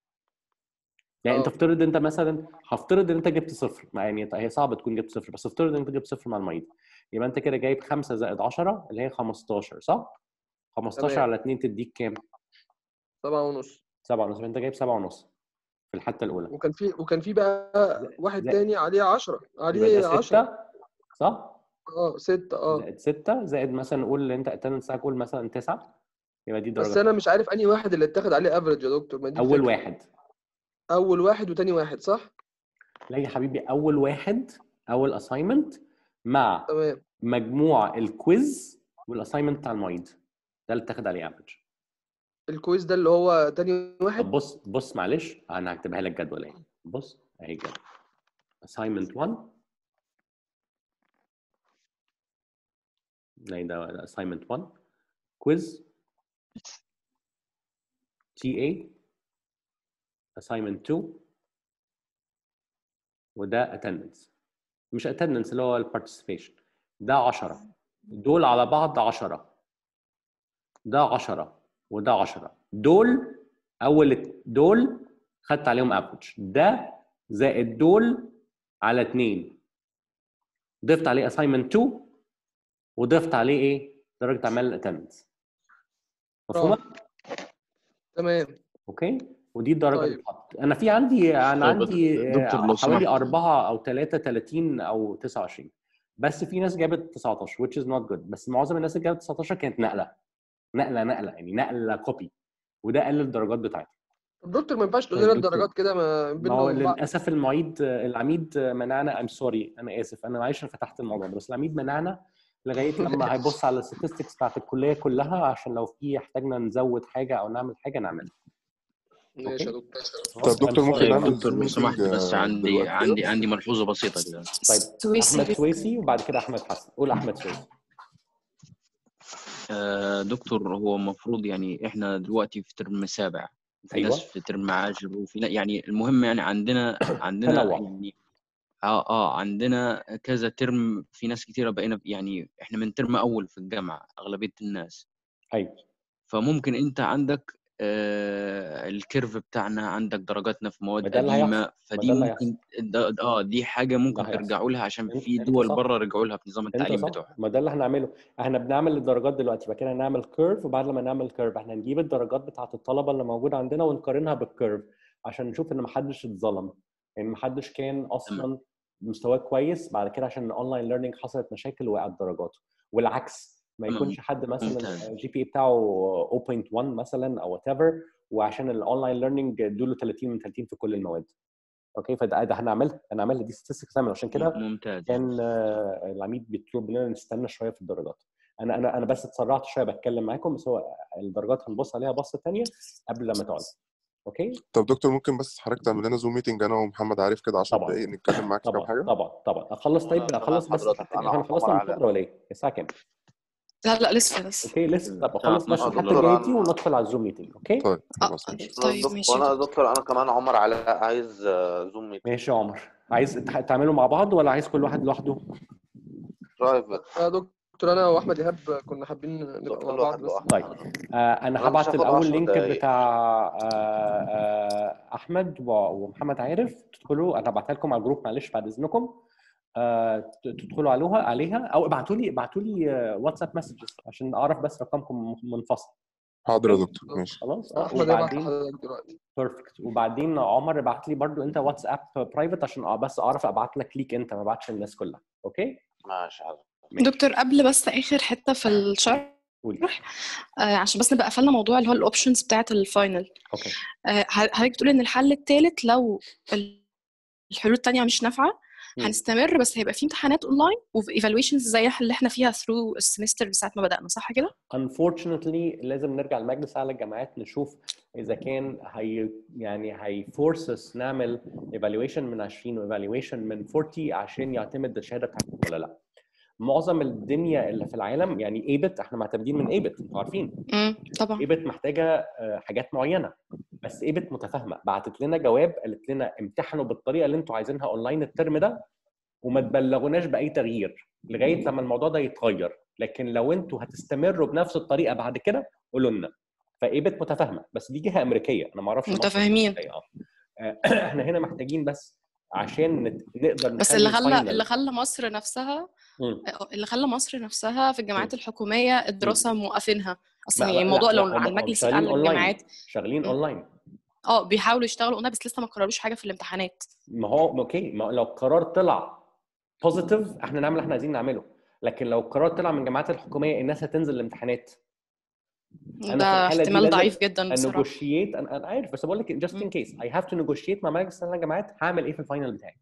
يعني انت اه افترض انت مثلا هفترض ان انت جبت صفر مع يعني هي صعب تكون جبت صفر بس افترض ان انت جبت صفر مع المعيد يبقى انت كده جايب 5 زائد 10 اللي هي 15 صح؟ 15 تمام على 2 تديك كام؟ سبعة ونص 7 ونص يبقى انت جايب 7 ونص في الحته الاولى وكان في وكان في بقى زائد واحد زائد تاني عليه 10 يبقى عليه ده 10 6 صح؟ اه 6 اه زائد 6 زائد مثلا نقول ان انت اتندنس بتاعك قول مثلا 9 يبقى دي بس درجه انا مش عارف انهي واحد اللي اتاخد عليه افريج يا دكتور ما دي اول الفكره واحد اول واحد وتاني واحد صح لا يا حبيبي اول واحد اول اساينمنت مع تمام مجموع الكويز والاساينمنت بتاع المعيد ده اللي اتاخد عليه افريج الكويز ده اللي هو تاني طب واحد بص بص معلش انا هكتبها لك جدول اهي بص اهي جدول assignment 1 زي ده assignment 1 quiz TA assignment 2 وده attendance مش attendance اللي هو ال participation ده 10 دول على بعض 10 ده 10 وده 10 دول اول دول خدت عليهم افريج ده زائد دول على 2 ضفت عليه assignment 2 وضفت عليه ايه درجه اعمال الاتندنس مفهومه تمام اوكي ودي الدرجه اللي طيب. بتتحط انا في عندي انا طيب، عندي دكتور آه، لو حوالي سمحت. أربعة أو ثلاثة 30 أو 29 بس في ناس جابت 19 which is not good بس معظم الناس اللي جابت 19 كانت نقلة نقلة نقلة يعني نقلة كوبي وده قلل الدرجات بتاعتها طب دكتور ما ينفعش تقول طيب لنا دكتور. الدرجات كده ما ما بيننا هو وبين بعض للاسف المعيد العميد منعنا ام سوري انا اسف انا معلش أنا فتحت الموضوع ده بس العميد منعنا لغايه لما هيبص على الستاتستكس بتاعت الكليه كلها عشان لو في احتاجنا نزود حاجه او نعمل حاجه نعملها ماشي يا أوكي. دكتور طب دكتور ممكن طيب نعمل دكتور لو زوم سمحت ميتنج بس عندي دلوقتي عندي عندي ملحوظه بسيطه كده طيب سويسي احمد سويسي وبعد كده احمد حسن قول احمد سويسي آه، دكتور هو المفروض يعني احنا دلوقتي في ترم سابع في أيوة. ناس في ترم عاشر وفي نا- يعني المهم يعني عندنا عندنا تنوع. يعني اه اه عندنا كذا ترم في ناس كتيرة بقينا يعني احنا من ترم اول في الجامعة اغلبية الناس ايوه فممكن انت عندك آه الكيرف بتاعنا عندك درجاتنا في مواد ما ده اللي قديمة هيحصل. فدي ما ده اللي ممكن ده اه دي حاجة ممكن هيحصل. ترجعوا لها عشان انت- في انت دول صح. بره رجعوا لها في نظام انت التعليم صح بتوعها ما ده اللي احنا هنعمله احنا بنعمل الدرجات دلوقتي بعد كده نعمل كيرف وبعد لما نعمل كيرف احنا نجيب الدرجات بتاعت الطلبه اللي موجوده عندنا ونقارنها بالكيرف عشان نشوف ان محدش اتظلم يعني محدش كان اصلا مستواه كويس بعد كده عشان الاونلاين ليرنينج حصلت مشاكل وقعت درجاته والعكس ما تمام. يكونش حد مثلا ممتاز. الجي بي اي بتاعه 0.1 مثلا او وات ايفر وعشان الاونلاين ليرنينج ادوا 30 من 30 في كل المواد اوكي فده ده هنعملها هنعملها دي statistics تعمل عشان كده ممتاز كان آه، العميد بيطلب مننا نستنى شويه في الدرجات انا انا انا بس اتسرعت شويه بتكلم معاكم بس هو الدرجات هنبص عليها بصه ثانيه قبل لما تعلن اوكي طب دكتور ممكن بس حضرتك تعمل لنا زوم ميتنج انا ومحمد عارف كده 10 طبعا. دقايق نتكلم معاك في كام طبعا حاجه طبعا طبعا اخلص طيب وأنا اخلص كمان بس حضرتك، أنا احنا خلصنا عمر المحاضره ولا ايه؟ الساعه كام؟ لا لا لسه لسه اوكي لسه طب الساعة اخلص بس 12 الحته دكتور، الجايه دي أنا- وندخل على الزوم ميتنج اوكي؟ طيب اه خلاص ماشي طيب دك- ماشي وانا يا يا دكتور دكتور انا كمان عمر علاء عايز آه، زوم ميتنج ماشي يا عمر عايز تح- تعملوا مع بعض ولا عايز كل واحد لوحده؟ برايفت يا دكتور انا واحمد ايهاب كنا حابين نبقى كل مع واحد بعض بس لوحده طيب آه انا أنا مش هبعت هاخد الاول 10 لينك دقايق. بتاع آه آه احمد و- ومحمد عارف تدخلوا انا هبعتها لكم على الجروب معلش بعد اذنكم آه ت- تدخلوا عليها عليها او ابعتوا لي ابعتوا لي آه، واتساب مسجز عشان اعرف بس رقمكم منفصل حاضر يا دكتور ماشي خلاص اه احمد هيبعت وبعدين لحضرتك دلوقتي بيرفكت وبعدين عمر ابعت لي برضو انت واتساب برايفت عشان أ- بس اعرف ابعت لك ليك انت ما ابعتش الناس كلها اوكي ماشي حاضر ماشي. دكتور قبل بس اخر حته في الشرح قولي آه عشان بس نبقى قفلنا موضوع اللي هو الاوبشنز بتاعه الفاينل اوكي آه حضرتك بتقول ان الحل الثالث لو ال- الحلول التانية مش نافعة مم. هنستمر بس هيبقى في امتحانات اونلاين وفي ايفالويشنز زي اللي احنا فيها ثرو السمستر من ساعه ما بدانا صح كده؟ unfortunately لازم نرجع لمجلس اعلى الجامعات نشوف اذا كان هي يعني هيفورسس نعمل evaluation من 20 و evaluation من 40 عشان يعتمد الشهاده بتاعتكم ولا لا معظم الدنيا اللي في العالم يعني ايبت احنا معتمدين من ايبت انتوا عارفين امم طبعا ايبت محتاجه آه، حاجات معينه بس ايبت متفاهمه بعتت لنا جواب قالت لنا امتحنوا بالطريقه اللي انتوا عايزينها اونلاين الترم ده وما تبلغوناش باي تغيير لغايه لما الموضوع ده يتغير لكن لو انتوا هتستمروا بنفس الطريقه بعد كده قولوا لنا فايبت متفاهمه بس دي جهه امريكيه انا ما اعرفش مصر متفاهمين إزاي، اه آه، احنا هنا محتاجين بس عشان نت- نقدر بس نخلي اللي خلى الفاينل اللي خلى مصر نفسها مم. اللي خلى مصر نفسها في الجامعات الحكوميه الدراسه موقفينها اصلا لا يعني لا الموضوع لا لو لا على هم المجلس شغالين الاعلى اونلاين للجامعات شغالين مم. اونلاين اه بيحاولوا يشتغلوا اونلاين بس لسه ما قرروش حاجه في الامتحانات ما هو اوكي ما لو القرار طلع بوزيتيف احنا نعمل اللي احنا عايزين نعمله لكن لو القرار طلع من الجامعات الحكوميه الناس هتنزل الامتحانات انا في ده الحاله دي احتمال لازم ضعيف جدا بصراحه انيجوشيت انا أنا عارف بس بقول لك جاست ان مم. كيس اي هاف تو نيجوشيت مع مجلس الجامعات هعمل ايه في الفاينل بتاعي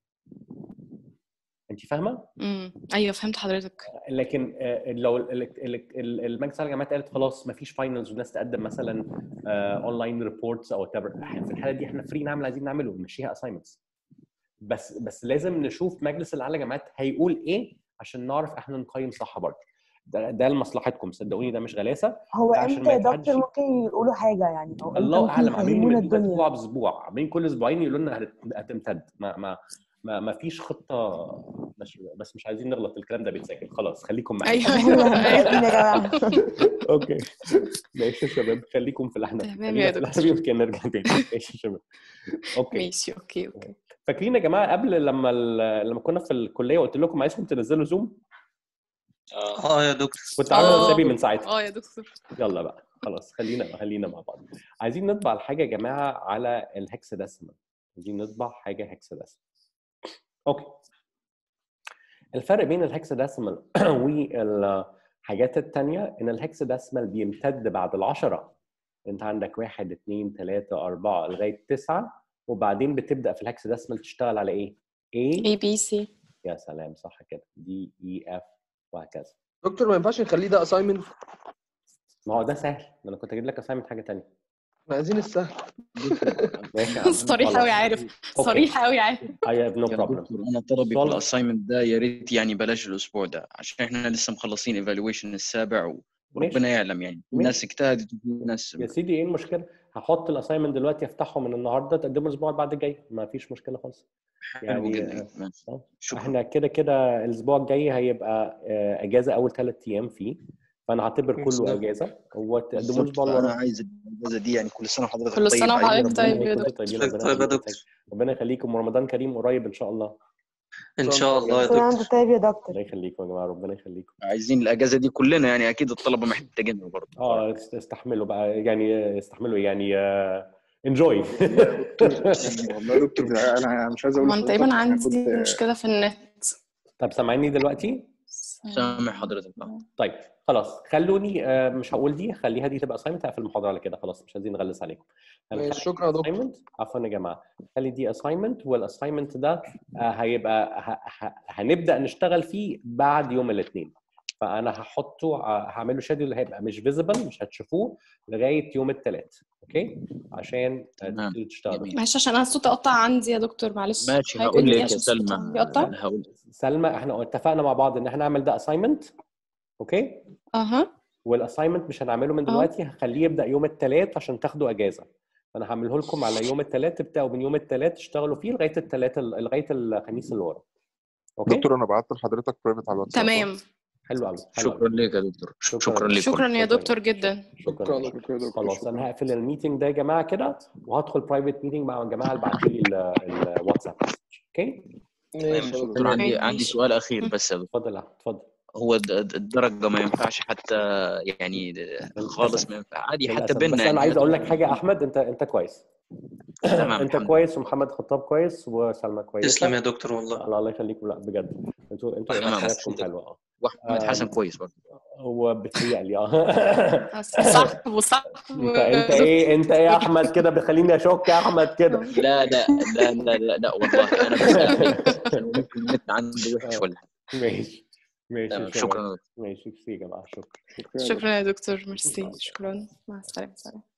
انت فاهمه؟ امم ايوه فهمت حضرتك لكن آه، لو ال- ال- ال- ال- المجلس الجامعات قالت خلاص ما فيش فاينلز والناس تقدم مثلا اونلاين ريبورتس او whatever في الحاله دي احنا فري نعمل اللي عايزين نعمله نمشيها اساينمنتس بس بس لازم نشوف مجلس الاعلى جامعات هيقول ايه عشان نعرف احنا نقيم صح برضه ده ده لمصلحتكم صدقوني ده مش غلاسه هو ده عشان امتى ما يا يتحدش دكتور ممكن يقولوا حاجه يعني او امتى الله ممكن اعلم عاملين يفهمونا يمدونا الدنيا اسبوع باسبوع عاملين كل اسبوعين يقولوا لنا هت- هتمتد ما ما ما, ما فيش خطه بس بس مش عايزين نغلط الكلام ده بيتسجل خلاص خليكم معايا ايوه ايوه يا ايوه جماعه اوكي ماشي يا شباب خليكم في الاحناف تمام خلينا يا في دكتور. الاحناف يمكن نرجع تاني ماشي يا شباب اوكي ماشي اوكي اوكي فاكرين يا جماعه قبل لما ال- لما كنا في الكليه قلت لكم عايزكم تنزلوا زوم اه اه يا دكتور كنت عامل آه. حسابي من ساعتها اه يا دكتور يلا بقى خلاص خلينا خلينا مع بعض عايزين نطبع الحاجه يا جماعه على الهكساديسيمال عايزين نطبع حاجه هكساديسيمال اوكي الفرق بين الهكساديسيمال والحاجات التانية ان الهكساديسيمال بيمتد بعد العشرة انت عندك واحد اثنين ثلاثة أربعة لغاية تسعة وبعدين بتبدأ في الهكساديسيمال تشتغل على ايه؟ A اي بي سي يا سلام صح كده دي اي اف وهكذا دكتور ما ينفعش نخليه ده اساينمنت ما هو ده سهل ده انا كنت اجيب لك اسايمنت حاجه ثانيه احنا عايزين السهل ماشي يا عم صريح خلاص. قوي عارف أوكي. صريح قوي عارف I have no يا problem دكتور انا طلبي في طالب. الاساينمنت ده يا ريت يعني بلاش الاسبوع ده عشان احنا لسه مخلصين ايفالويشن السابع و- ماشي. وربنا يعلم يعني في ماشي. ناس اجتهدت وفي ناس يا سيدي ايه المشكله؟ هحط الاساينمنت دلوقتي افتحه من النهارده تقدمه الاسبوع اللي بعد الجاي ما فيش مشكله خالص حلو يعني جدا ماشي. آه. شكرا احنا كده كده الاسبوع الجاي هيبقى آه، اجازه اول ثلاث ايام فيه فانا هعتبر كله بالظبط. اجازه وتقدموه بالظبط الاسبوع اللي فانا وراه عايز الاجازه دي يعني كل سنه وحضرتك كل سنة طيب وحضرتك عايزين طيب يا ربنا دكتور. يخليكم طيبين ربنا طيب يا يخليكم دكتور ربنا يخليكم ورمضان كريم قريب ان شاء الله ان شاء الله يا كل عام دكتور وانت طيب يا دكتور الله يخليكم يا جماعه ربنا يخليكم عايزين الاجازه دي كلنا يعني اكيد الطلبه محتاجينها برضه اه است- استحملوا بقى يعني استحملوا يعني انجوي والله يا دكتور ده انا مش عايز اقول هو انا تقريبا لحضرتك عندي هاخد مشكله في النت طب سامعيني دلوقتي؟ سامع حضرتك آه. طيب خلاص خلوني آه، مش هقول دي خليها دي تبقى اساينمنت هقفل المحاضره على كده خلاص مش عايزين نغلس عليكم ماشي شكرا يا دكتور اساينمنت عفوا يا جماعه خلي دي اساينمنت والاساينمنت ده آه، هيبقى ه- ه- هنبدا نشتغل فيه بعد يوم الاثنين فانا هحطه آه، هعمله شادول هيبقى مش فيزبل مش هتشوفوه لغايه يوم الثلاث اوكي عشان آه، تمام. تبتدوا تشتغلوا جميل. معلش عشان انا الصوت قطع عندي يا دكتور معلش ماشي حضرتك هقول قولي لك يا عشان الصوت سلمى بيقطع هقول سلمى احنا اتفقنا مع بعض ان احنا نعمل ده اساينمنت اوكي اها والاساينمنت مش هنعمله من أهو. دلوقتي هخليه يبدا يوم الثلاث عشان تاخدوا اجازه فانا هعمله لكم على يوم الثلاث تبداوا من يوم الثلاث تشتغلوا فيه لغايه الثلاث لغايه الخميس اللي ورا اوكي دكتور انا بعت لحضرتك برايفت على الواتساب تمام حلو قوي حلو شكرا قوي لك يا دكتور شكرا شكرا لك. لكم شكرا يا شكراً. دكتور جدا شكرا شكرا لك. يا دكتور يا دكتور خلاص شكرا انا هقفل الميتنج ده يا جماعه كده وهدخل برايفت ميتنج مع الجماعه اللي بعتوا لي ال- الواتساب اوكي ماشي يا دكتور دكتور عندي ماشي. عندي سؤال اخير بس يا دكتور اتفضل يا أحمد، اتفضل هو الد- الد- الدرجه ما ينفعش حتى يعني خالص ما ينفع عادي حتى للاسف بينا بس يعني انا عايز اقول لك هتبقى- حاجه يا احمد انت انت كويس تمام انت الحمد كويس ومحمد خطاب كويس وسلمى كويسه تسلم يا دكتور والله الله الله يخليكم لا بجد انتوا انتوا تمام. حياتكم حلوه اه واحمد حسن كويس برضه هو بتهيألي اه صح وصح انت انت ايه انت ايه يا احمد كده بتخليني اشك يا احمد كده لا لا لا لا لا, لا والله انا بسأل عشان ممكن النت عندي وحش ولا حاجه ماشي ماشي تمام يا شباب. شكرا ماشي ميرسي يا جماعه شكرا شكرا يا دكتور ميرسي شكرا مع السلامه سلام